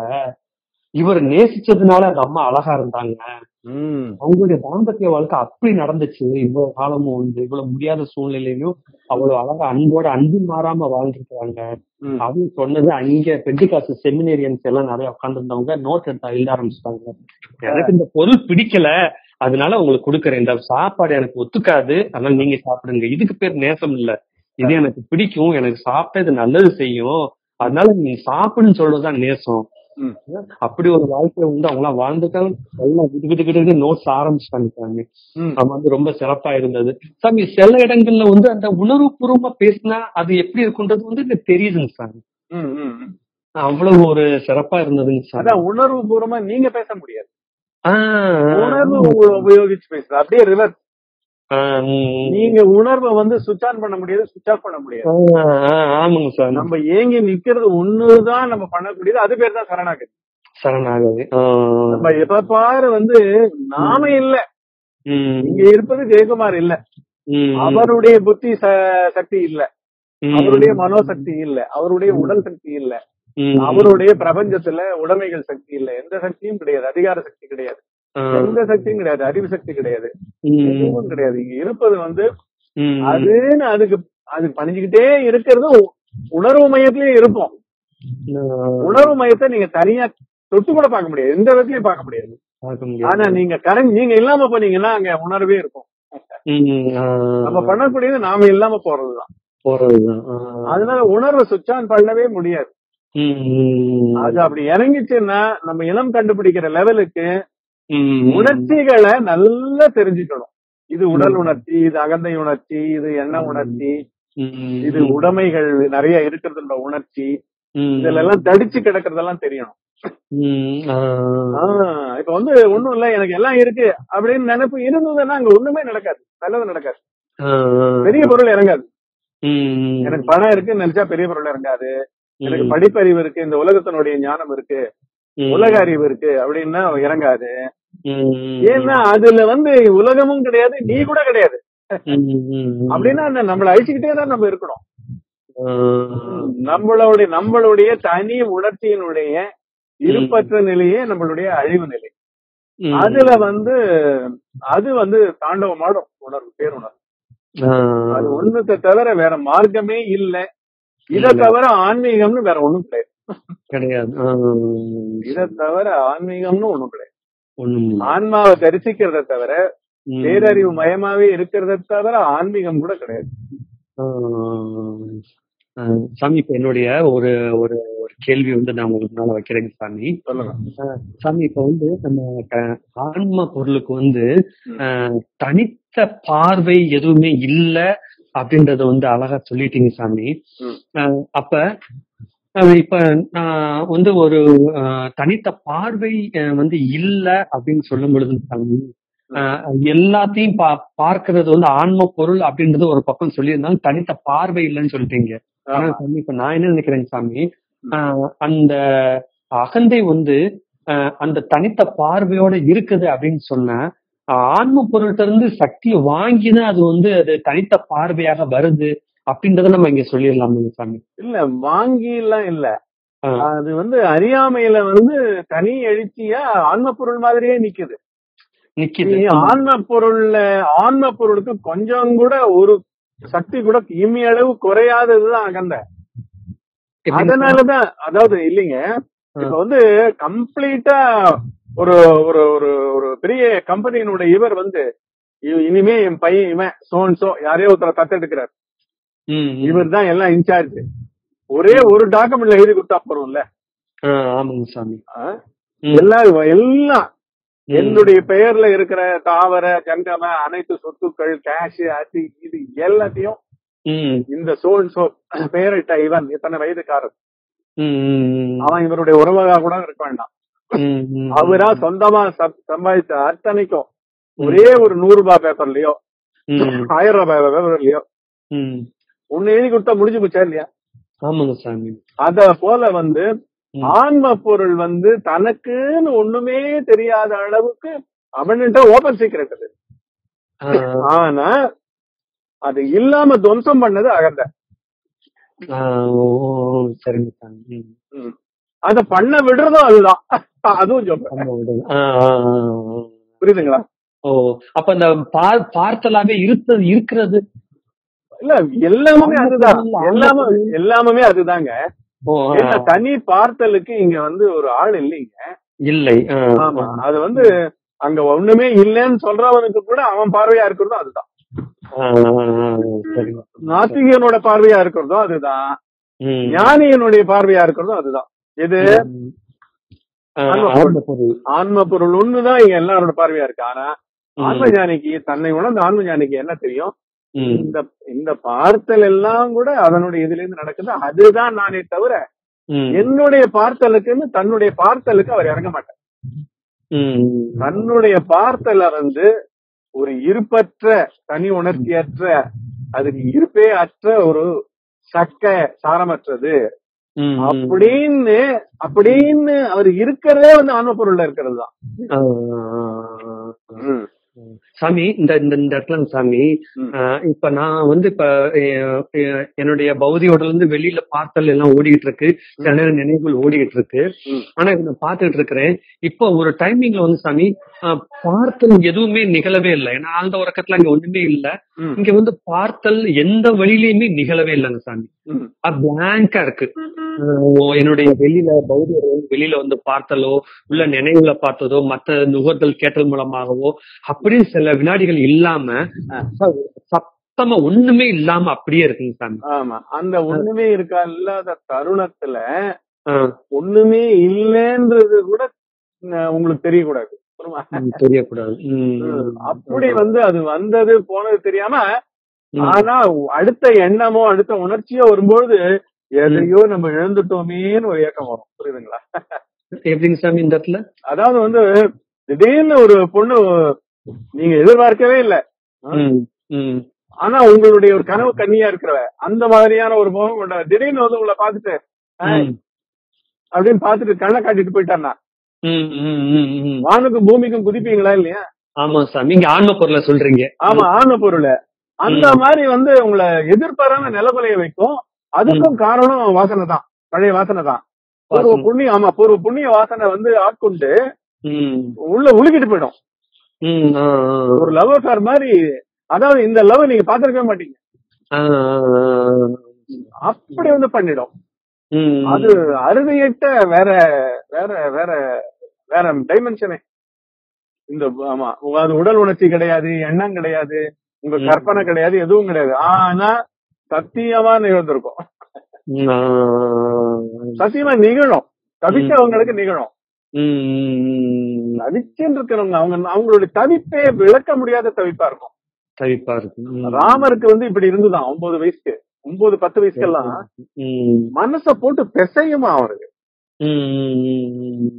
இவர் நேசிச்சதுனால அந்த அம்மா அழகா இருந்தாங்க ம். அவங்களுடைய தாம்பத்திய வாழ்க்கை அப்படி நடந்துச்சு இவ்வளவு காலமும் வந்து இவ்வளவு முடியாத சூழ்நிலையிலும் அவ்வளவு அழகா அன்போட அன்பு மாறாம வாழ்ந்துருக்காங்க ம். அப்படின்னு சொன்னது அங்க பெண்டிகாசு செமினேரியன்ஸ் எல்லாம் நிறைய உட்காந்துருந்தவங்க நோட் எடுத்து எழுத ஆரம்பிச்சிட்டாங்க எனக்கு இந்த பொருள் பிடிக்கல அதனால உங்களுக்கு கொடுக்குறேன் இந்த சாப்பாடு எனக்கு ஒத்துக்காது அதனால நீங்க சாப்பிடுங்க இதுக்கு பேர் நேசம் இல்ல இது எனக்கு பிடிக்கும் எனக்கு சாப்பிட்டா இது நல்லது செய்யும் அதனால நீ சாப்பிடுன்னு சொல்றதுதான் நேசம் ம். அப்படி ஒரு வாழ்க்கையை வந்து அவங்களாம் வாழ்ந்துட்டாங்க எல்லாம் கிட்டு கிட்டு கிட்டு நோட்ஸ் ஆரம்பிச்சிட்டாங்க ம். அவன் வந்து ரொம்ப சிறப்பா இருந்தது சாமி சில இடங்கள்ல வந்து அந்த உணர்வு பூர்வமா பேசினா அது எப்படி இருக்குன்றது வந்து எனக்கு தெரியுதுங்க சாமி ம். ம். ம். அவ்வளவு ஒரு சிறப்பா இருந்ததுங்க சாமி அதான் உணர்வு பூர்வமா நீங்க பேச முடியாது ஆஹ் உணர்வு உங்களை உபயோகிச்சு பேசுறது அப்படியே ரிவர்ஸ் ஆஹ் உம் நீங்க உணர்வை வந்து சுவிச் ஆன் பண்ண முடியாது சுவிச் ஆஃப் பண்ண முடியாது ஆஹ் ஆஹ் ஆமாங்க சார் நம்ம ஏங்கி நிக்கிறது ஒண்ணுதான் நம்ம பண்ணக்கூடியது அது பேர் தான் சரணாகதி சரணாகதி ஆஹ் நம்ம எப்ப பாரு வந்து நாம இல்ல உம் இங்க இருப்பது ஜெயக்குமார் இல்ல உம் அவருடைய புத்தி ச- சக்தி இல்ல உம் அவருடைய மனோசக்தி இல்ல அவருடைய உடல் சக்தி இல்ல உம் அவருடைய பிரபஞ்சத்துல உடைமைகள் சக்தி இல்ல எந்த சக்தியும் கிடையாது அதிகார சக்தி கிடையாது ஆஹ் எந்த சக்தியும் கிடையாது அறிவு சக்தி கிடையாது உம் எதுவும் கிடையாது இங்க இருப்பது வந்து உம் அதுன்னு அதுக்கு அது பணிஞ்சுக்கிட்டே இருக்கிறது உ- உணர்வு மையத்திலயும் இருப்போம் ஆஹ் உணர்வு மையத்தை நீங்க தனியா தொட்டு கூட பார்க்க முடியாது எந்த விதத்திலயும் பார்க்க முடியாது பார்க்க ஆனா முடியாது நீங்க கரண்ட் நீங்க இல்லாம போனீங்கன்னா அங்க உணர்வே இருக்கும் உம் ஆஹ் நம்ம பண்ணக்கூடியது நாம இல்லாம போறதுதான் போறதுதான் ஆஹ் அதனால உணர்வை சுவிட்ச் ஆன் பண்ணவே முடியாது உம் உம் அது அப்படி இறங்கிச்சுன்னா நம்ம இனம் கண்டுபிடிக்கிற லெவலுக்கு உம் உணர்ச்சிகளை நல்லா தெரிஞ்சுக்கணும் இது உடல் உணர்ச்சி இது அகந்தை உணர்ச்சி இது எண்ண உணர்ச்சி ம், இது உடைமைகள் நிறைய இருக்கிறதுன்ற உணர்ச்சி ம், இதுல எல்லாம் தடிச்சு கிடக்கிறதெல்லாம் தெரியணும் ம், ஆ, ஆஹ் இப்ப வந்து ஒண்ணும் இல்ல எனக்கு எல்லாம் இருக்கு அப்படின்னு நினைப்பு இருந்ததுன்னா அங்க ஒண்ணுமே நடக்காது நல்லது நடக்காது ஆ, பெரிய பொருள் இறங்காது ம், எனக்கு பணம் இருக்குன்னு நினைச்சா பெரிய பொருள் இறங்காது எனக்கு ம், படிப்பறிவு இருக்கு இந்த உலகத்தினுடைய ஞானம் இருக்கு ம், உலக அறிவு இருக்கு அப்படின்னா இறங்காது ம், ஏன்னா அதுல வந்து உலகமும் கிடையாது நீ கூட கிடையாது ம், ம், அப்படின்னா என்ன, நம்மள அழிச்சுக்கிட்டே தான் நம்ம இருக்கணும் ஆ, நம்மளுடைய நம்மளுடைய தனி உணர்ச்சியினுடைய இருப்பற்ற நிலையே நம்மளுடைய அழிவு நிலை ம், அதுல வந்து அது வந்து தாண்டவமாடும் உணர்வு பேருணர்வு ஆ, அது ஒண்ணுத்தை தவிர வேற மார்க்கமே இல்ல இத இல்ல. தவிர ஆன்மீகம்னு வேற ஒண்ணும் கிடையாது கிடையாது ஆ, இத தவிர ஆன்மீகம்னு ஒண்ணும் கிடையாது ஒண்ணும் இல்ல. ஆன்மாவை தரிசிக்கிறத தவிர ம், பேரறிவு மயமாவே இருக்கிறத தவிர ஆன்மீகம் கூட கிடையாது ஆ, ஆ, சாமி இப்ப என்னுடைய ஒரு ஒரு ஒரு கேள்வி வந்து நான் உங்களுக்கு முன்னால வைக்கிறேங்க சாமி சொல்லுங்க சாமி இப்ப வந்து நம்ம க- ஆன்ம பொருளுக்கு வந்து ம். அஹ், தனித்த பார்வை எதுவுமே இல்ல அப்படின்றத வந்து அழகா சொல்லிட்டீங்க சாமி ம். அஹ், அப்ப அஹ், இப்ப நான் வந்து ஒரு அஹ், தனித்த பார்வை அஹ், வந்து இல்ல அப்படின்னு சொல்லும் பொழுது சாமி அஹ், எல்லாத்தையும் பா பார்க்கிறது வந்து ஆன்ம பொருள் அப்படின்றது ஒரு பக்கம் சொல்லியிருந்தாலும் தனித்த பார்வை இல்லைன்னு சொல்லிட்டீங்க ஆனா ஆமா. சாமி இப்ப நான் என்ன நினைக்கிறேன் சாமி ஆஹ் அந்த அகந்தை வந்து ஆஹ் அந்த தனித்த பார்வையோட இருக்குது அப்படின்னு சொன்னா ஆஹ் ஆன்ம பொருள்கிட்ட இருந்து சக்தியை வாங்கிதான் அது வந்து அது தனித்த பார்வையாக வருது அப்படின்றத நம்ம இங்க சொல்லிடலாம் சாமி இல்ல வாங்கி எல்லாம் இல்ல ஆஹ் அது வந்து அறியாமையில வந்து தனி எழுச்சியா ஆன்ம பொருள் மாதிரியே நிக்குது நிக்குது நீ ஆன்ம பொருள்ல ஆன்ம பொருளுக்கு கொஞ்சம் கூட ஒரு சக்தி கூட இம்மி அளவு குறையாததுதான் அகந்த எப்படின்னு அதனாலதான் அதாவது இல்லைங்க இப்ப வந்து கம்ப்ளீட்டா ஒரு ஒரு ஒரு ஒரு பெரிய கம்பெனியினுடைய இவர் வந்து இ- இனிமே என் பையன் இவன் சோன் சோ யாரையோ ஒருத்தரை தத்தெடுக்கிறார் ம், ம். இவர் தான் எல்லாம் இன்சார்ஜ் ஒரே ஒரு டாக்குமெண்ட்ல எழுதி கொடுத்தா போறோம்ல ஆஹ் ஆமாங்க சாமி ஆ? ம், எல்லாம் எல்லாம் ம். என்னுடைய பெயர்ல இருக்கிற தாவர ஜங்கம அனைத்து சொத்துக்கள் கேஷ் அது இது எல்லாத்தையும் ம், இந்த சோன் சோ பெயரிட்ட இவன் இத்தனை வயதுக்காரர் ம், ம், அவன் இவருடைய உறவகா கூட இருக்க வேண்டாம் ம், ம். அவரா சொந்தமா சம்- சம்பாதிச்ச அத்தனைக்கும் ஒரே ஒரு நூறு ரூபாய் பேப்பர்லயோ ம், ஆயிரம் ரூபாய் பேப்பர்லயோ ம். ஒண்ணு எழுதி கொடுத்தா முடிஞ்சு போச்சா இல்லையா ஆமாங்க சாமி அத போல வந்து ம். ஆன்ம பொருள் வந்து தனக்குன்னு ஒண்ணுமே தெரியாத அளவுக்கு அவன்கிட்ட ஓபன் சீக்கிரட் அது ஆஹ் ஆனா அது இல்லாம துவம்சம் பண்ணது அகந்த ஆஹ் ஓ, ஓ, சரிங்க சாமி ம். அத பண்ண விடுறதும் அதுதான் அதுவும் சொல்றேன் ஆமா, விடுங்க. ஆஹ் ஆஹ் ஆஹ் ஆஹ். புரியுதுங்களா ஓ அப்ப இந்த பார் பார்த்தலாவே இருக்கிறது இருக்கிறது இல்ல எல்லாமே அதுதான் ஆன்ம பொருள், எல்லாமே ஆன்ம பொருள். எல்லாமே அதுதாங்க ஓ ஆ, ஏன்னா தனி பார்த்தலுக்கு இங்க வந்து ஒரு ஆள் இல்லைங்க இல்லை ஆஹ் ஆமா அது வந்து அங்க ஒண்ணுமே இல்லைன்னு சொல்றவனுக்கு கூட அவன் பார்வையா இருக்கிறதும் அதுதான் ஆஹ் ஆஹ் ஆஹ் சரிங்க நாத்திகனோட பார்வையா இருக்கிறதும் அதுதான் ம். ஞானியனுடைய பார்வையா இருக்கிறதும் அதுதான் இது ம். ஆஹ் ஆன்ம ஆன்ம பொருள் ஆன்ம பொருள் ஒண்ணுதான் இங்க எல்லாரோட பார்வையா இருக்கு ஆனா ம். ஆன்ம ஞானிக்கு தன்னை உணர்ந்த ஆன்ம ஞானிக்கு என்ன தெரியும் ம். இந்த இந்த பார்த்தல் எல்லாம் கூட அதனுடைய இதுல இருந்து நடக்குது அதுதான் நானே தவிர ம். என்னுடைய பார்த்தலுக்குன்னு தன்னுடைய பார்த்தலுக்கு அவர் இறங்க மாட்டார் ம். தன்னுடைய பார்த்தல வந்து ஒரு இருப்பற்ற தனி உணர்ச்சியற்ற அதுக்கு இருப்பே அற்ற ஒரு சக்க சாரமற்றது ம். அப்படின்னு அப்படின்னு அவர் இருக்கிறதே வந்து ஆன்ம பொருள்ல இருக்கிறது தான் ஆஹ் சாமி இந்த இந்த இந்த இடத்துல சாமி ம். ஆஹ் இப்ப நான் வந்து இப்ப அஹ், அஹ், என்னுடைய பௌதி உடல்ல இருந்து வெளியில பார்த்தல் எல்லாம் ஓடிக்கிட்டு இருக்கு சில நேரம் நினைவுகள் ஓடிக்கிட்டு இருக்கு ம். ஆனா இதை நான் பார்த்துட்டு இருக்கிறேன் இப்போ ஒரு டைமிங்ல வந்து சாமி ஆஹ், பார்த்தல் எதுவுமே நிகழவே இல்லை ஏன்னா ஆழ்ந்த உறக்கத்துல அங்க ஒண்ணுமே இல்ல ம். இங்க வந்து பார்த்தல் எந்த வழியிலயுமே நிகழவே இல்லைங்க சாமி ம். அது பிளாங்கா இருக்கு ஆஹ் என்னுடைய வெளியில பௌதிக உடல் வெளியில வந்து பார்த்தலோ உள்ள நினைவுல பார்த்ததோ மத்த நுகர்தல் கேட்டல் மூலமாகவோ அப்படின்னு சில வினாடிகள் இல்லாம ஆ. சத்தமா ஒண்ணுமே இல்லாம அப்படியே இருக்குங்க சாமி ஆமா அந்த ஒண்ணுமே இருக்கா இல்லாத தருணத்துல ஆஹ் ஒண்ணுமே இல்லைன்றது கூட அஹ், உங்களுக்கு தெரியக்கூடாது புரியுமா? ம், தெரியக்கூடாது ம். அப்படி வந்து அது வந்தது போனது தெரியாம ம். ஆனா அடுத்த எண்ணமோ அடுத்த உணர்ச்சியோ வரும்பொழுது எதையோ நம்ம இழந்துட்டோமேன்னு ஒரு ஏக்கம் வரும் புரியுதுங்களா எப்படிங்க சாமி இந்த இடத்துல அதாவது வந்து திடீர்னு ஒரு பொண்ணு நீங்க எதிர்பார்க்கவே இல்ல ம், ம், ஆனா உங்களுடைய ஒரு கனவு கன்னியா இருக்கிறவ அந்த மாதிரியான ஒரு முகம் கொண்ட திடீர்னு வந்து உங்களை பார்த்துட்டு "ஹாய்" ம், அப்படின்னு பார்த்துட்டு கண்ணை காட்டிட்டு போயிட்டான்னா ம், ம், ம், ம். வானுக்கும் பூமிக்கும் குதிப்பீங்களா இல்லையா ஆமா சாமி நீங்க ஆன்ம பொருளை சொல்றீங்க ஆமா ஆன பொருள் அந்த மாதிரி வந்து உங்களை எதிர்பாராம நிலவலைய வைக்கும் அதுக்கும் காரணம் வாசனை தான் பழைய வாசனை தான் பூர்வ வாசனை. புண்ணிய ஆமா பூர்வ புண்ணிய வாசனை வந்து ஆட்கொண்டு ம், உள்ள உழுகிட்டு போயிடும் ம், ஆ, ஆ, ஒரு லவ் அஃபேர் மாதிரி அதாவது இந்த லவ் நீங்க பாத்திருக்கவே மாட்டீங்க ஆ, ஆ, ஆ. அப்படி வந்து பண்ணிடும் ம், அது அறுதியிட்ட வேற வேற வேற வேற டைமென்ஷனே இந்த ஆமா அது உடல் உணர்ச்சி கிடையாது எண்ணம் கிடையாது உங்க ம். கற்பனை கிடையாது எதுவும் கிடையாது ஆனா சத்தியமா நிகழ்ந்திருக்கும் ம், ஆ, சத்தியமா நிகழும் தவிச்சவங்களுக்கு நிகழும் ம், ம், தவிச்சுன்னு இருக்கிறவங்க அவங்க அவங்களுடைய தவிப்பே விளக்க முடியாத தவிப்பா இருக்கும் தவிப்பா இருக்கு ம். ராமருக்கு வந்து இப்படி இருந்துதான் ஒன்பது வயசுக்கு ஒன்பது பத்து வயசுக்கெல்லாம் ம், மனச போட்டு பிசையுமா அவருக்கு ம், ம், ம்.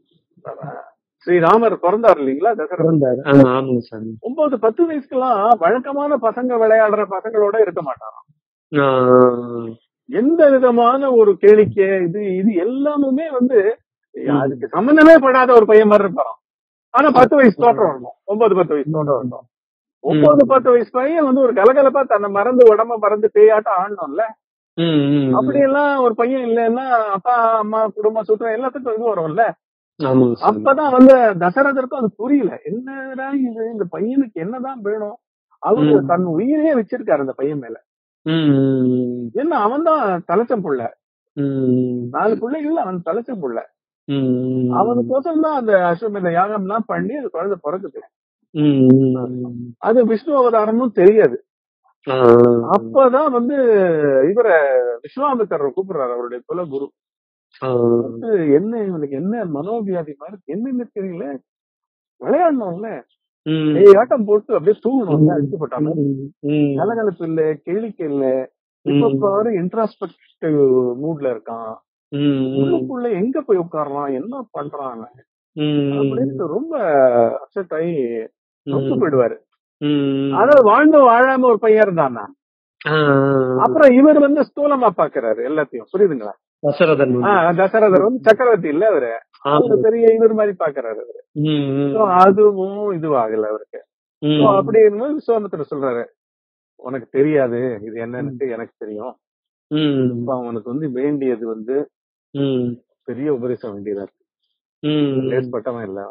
ஸ்ரீராமர் பிறந்தார் இல்லைங்களா தசரதர் பிறந்தாரு. ஆ, ஆமாங்க சாமி ஒன்பது பத்து வயசுக்கெல்லாம் வழக்கமான பசங்க விளையாடுற பசங்களோட இருக்க மாட்டாராம் ஆ, எந்த விதமான ஒரு கேளிக்கை இது இது எல்லாமுமே வந்து அதுக்கு சம்பந்தமே படாத ஒரு பையன் மாதிரி இருப்பாராம் ஆனா பத்து வயசு தோற்றம் இருக்கும் ஒன்பது பத்து வயசு தோற்றம் இருக்கும் ஒன்பது பத்து வயசு பையன் வந்து ஒரு கலகலப்பா தன்னை மறந்து உடம்ப மறந்து பேயாட்டம் ஆடணும்ல ம், ம், ம். அப்படி எல்லாம் ஒரு பையன் இல்லைன்னா அப்பா அம்மா குடும்ப சுற்றம் எல்லாத்துக்கும் இது வரும்ல ஆமாங்க சாமி. அப்பதான் வந்து தசரதருக்கும் அது புரியல என்னடா இது இந்த பையனுக்கு என்னதான் வேணும் அவரு ம். தன் உயிரையே வச்சிருக்காரு அந்த பையன் மேல ம், ம், என்ன அவன் தான் தலைச்சம் புள்ள ம், நாலு பிள்ளைகள் அவன் தலைச்சம் புள்ள ம், அவனுக்கோசம் தான் அந்த அஸ்வமேத யாகம் எல்லாம் பண்ணி அது குழந்தை பிறக்குது ம், ம். அது விஷ்ணு அவதாரமும் தெரியாது ஆ, அப்பதான் வந்து இவர விஸ்வாமித்தர் கூப்பிடுறாரு அவருடைய குல குரு ஆ, வந்து என்ன இவனுக்கு என்ன மனோவியாதி மாதிரி என்னன்னு தெரியல விளையாடணும்ல ம், ஏய் ஆட்டம் போட்டு அப்படியே தூங்கணும்ல அடிச்சு போட்டாங்க ம், கலகலப்பு இல்ல கேளிக்கை இல்ல இப்ப பாரு இன்ட்ராஸ்பெக்டிவ் மூட்ல இருக்கான் ம், உள்ளுக்குள்ள எங்க போய் உட்காரலாம் என்ன பண்றான் அவன்? ம், அப்படின்னு ரொம்ப அப்செட் ஆகி ம், நொந்து போயிடுவாரு ம். அதாவது வாழ்ந்து வாழாம ஒரு பையன் இருந்தானா ஆ, அப்புறம் இவர் வந்து ஸ்தூலமா பாக்குறாரு எல்லாத்தையும் புரியுதுங்களா தசரதன் வந்து. ஆஹ் தசரதர் வந்து சக்கரவர்த்தி இல்ல அவரு ஆ, அவரு பெரிய இவர் மாதிரி பாக்குறாரு அவரு ம், ம், So, அதுவும் இதுவாகல அவருக்கு ம், So, அப்படி இருக்கும்போது விஸ்வாமித்திர சொல்றாரு உனக்கு தெரியாது இது என்னன்னு எனக்கு தெரியும் ம், இப்ப அவனுக்கு வந்து வேண்டியது வந்து ம், பெரிய உபதேசம் வேண்டியதா இருக்கு ம், லேஸ்பட்டவன் இல்ல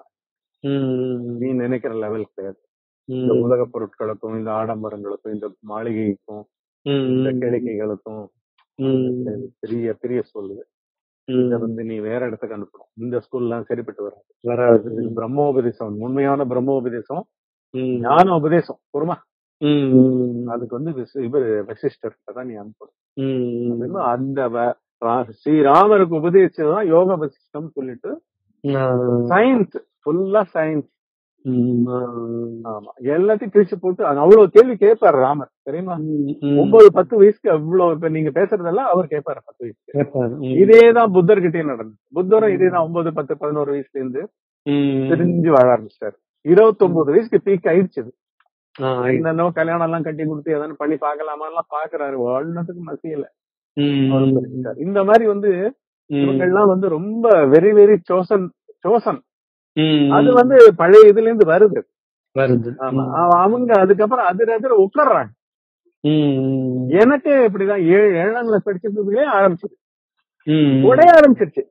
ம், நீ நினைக்கிற லெவல் கிடையாது இந்த ம், உலக பொருட்களுக்கும் இந்த ஆடம்பரங்களுக்கும் இந்த மாளிகைக்கும் இந்த ம், கேளிக்கைகளுக்கும் ம், பெரிய பெரிய சொல்லுது இத வந்து நீ வேற இடத்துக்கு அனுப்பணும் இந்த ஸ்கூல்லாம் சரிப்பட்டு வராது வராது இது பிரம்மோபதேசம் உண்மையான பிரம்மோபதேசம் ம், ஞான உபதேசம் பொறுமா ம், ம், அதுக்கு வந்து விசு- இவர் வசிஷ்டர் தான் நீ அனுப்பணும் ம், அப்படின்னு அந்த வ- ரா- ஸ்ரீராமருக்கு உபதேசிச்சதுதான் யோக வசிஷ்டம் சொல்லிட்டு ஆ, சயின்ஸ் ஃபுல்லா சயின்ஸ் ம், ஆ, ஆமா எல்லாத்தையும் கிழிச்சு போட்டு அது அவ்வளவு கேள்வி கேட்பாரு ராமர் தெரியுமா ம், ம். ஒன்பது பத்து வயசுக்கு அவ்வளவு இப்ப நீங்க பேசுறதெல்லாம் அவர் கேட்பாரு பத்து வயசுக்கு கேட்பாரு. ம், இதேதான் புத்தர்கிட்டயே நடந்தது புத்தரும் இதேதான் ஒன்பது பத்து பதினோரு வயசுல இருந்து ம், தெரிஞ்சு வாழ ஆரம்பிச்சிட்டாரு இருபத்தி ஒன்பது வயசுக்கு பீக் ஆயிடுச்சு அது. ஆ, என்னென்னோ கல்யாணம் எல்லாம் கட்டி கொடுத்து எதனா பண்ணி பாக்கலாமா எல்லாம் பாக்குறாரு வாழ்னதுக்கு மசியல ம், அவரு பண்ணிட்டாரு. இந்த மாதிரி வந்து ம், இவங்க எல்லாம் வந்து ரொம்ப வெரி வெரி சோசன் சோசன் ம், அது வந்து பழைய இதுல இருந்து வருது வருது ஆமா அவ- அவங்க அதுக்கப்புறம் அதிர அதிர உட்கார்றாங்க ம், எனக்கே இப்படிதான் ஏழு ஏழாம் கிளாஸ் படிச்சிருந்ததுலயே ஆரம்பிச்சிருச்சு ம், கொடைய ஆரம்பிச்சிருச்சு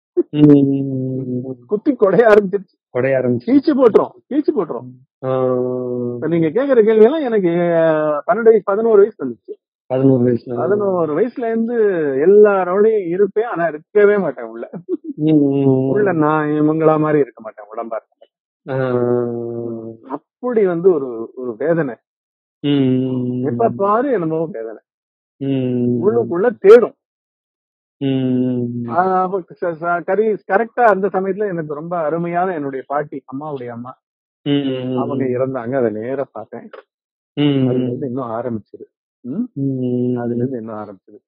ம், குத்தி கொடைய ஆரம்பிச்சிருச்சு கொடைய ஆரம்பிச்சு கீச்சு போட்டுரும் கீச்சு போட்டுரும் ஆ, இப்ப நீங்க கேக்குற கேள்வி எல்லாம் எனக்கு அஹ், பன்னெண்டு வயசு பதினோரு வயசு வந்துச்சு பதினோரு வயசுல பதினோரு வயசுல இருந்து எல்லாரோடையும் இருப்பேன் ஆனா இருக்கவே மாட்டேன் உள்ள ம், ம், உள்ள நான் இவங்களா மாதிரி இருக்க மாட்டேன் உடம்பா இருக்க மாட்டேன் ஆ, அப்படி வந்து ஒரு ஒரு வேதனை ம், எப்ப பாரு என்னமோ வேதனை ம், உள்ளுக்குள்ள தேடும் ம். ஆஹ் அப்ப ச- ச- கரி கரெக்டா அந்த சமயத்துல எனக்கு ரொம்ப அருமையான என்னுடைய பாட்டி அம்மாவுடைய அம்மா ம். அவங்க இறந்தாங்க அதை நேர பார்த்தேன் ம். அதுல இருந்து இன்னும் ஆரம்பிச்சது ம்? ம். அதுல இருந்து இன்னும் ஆரம்பிச்சது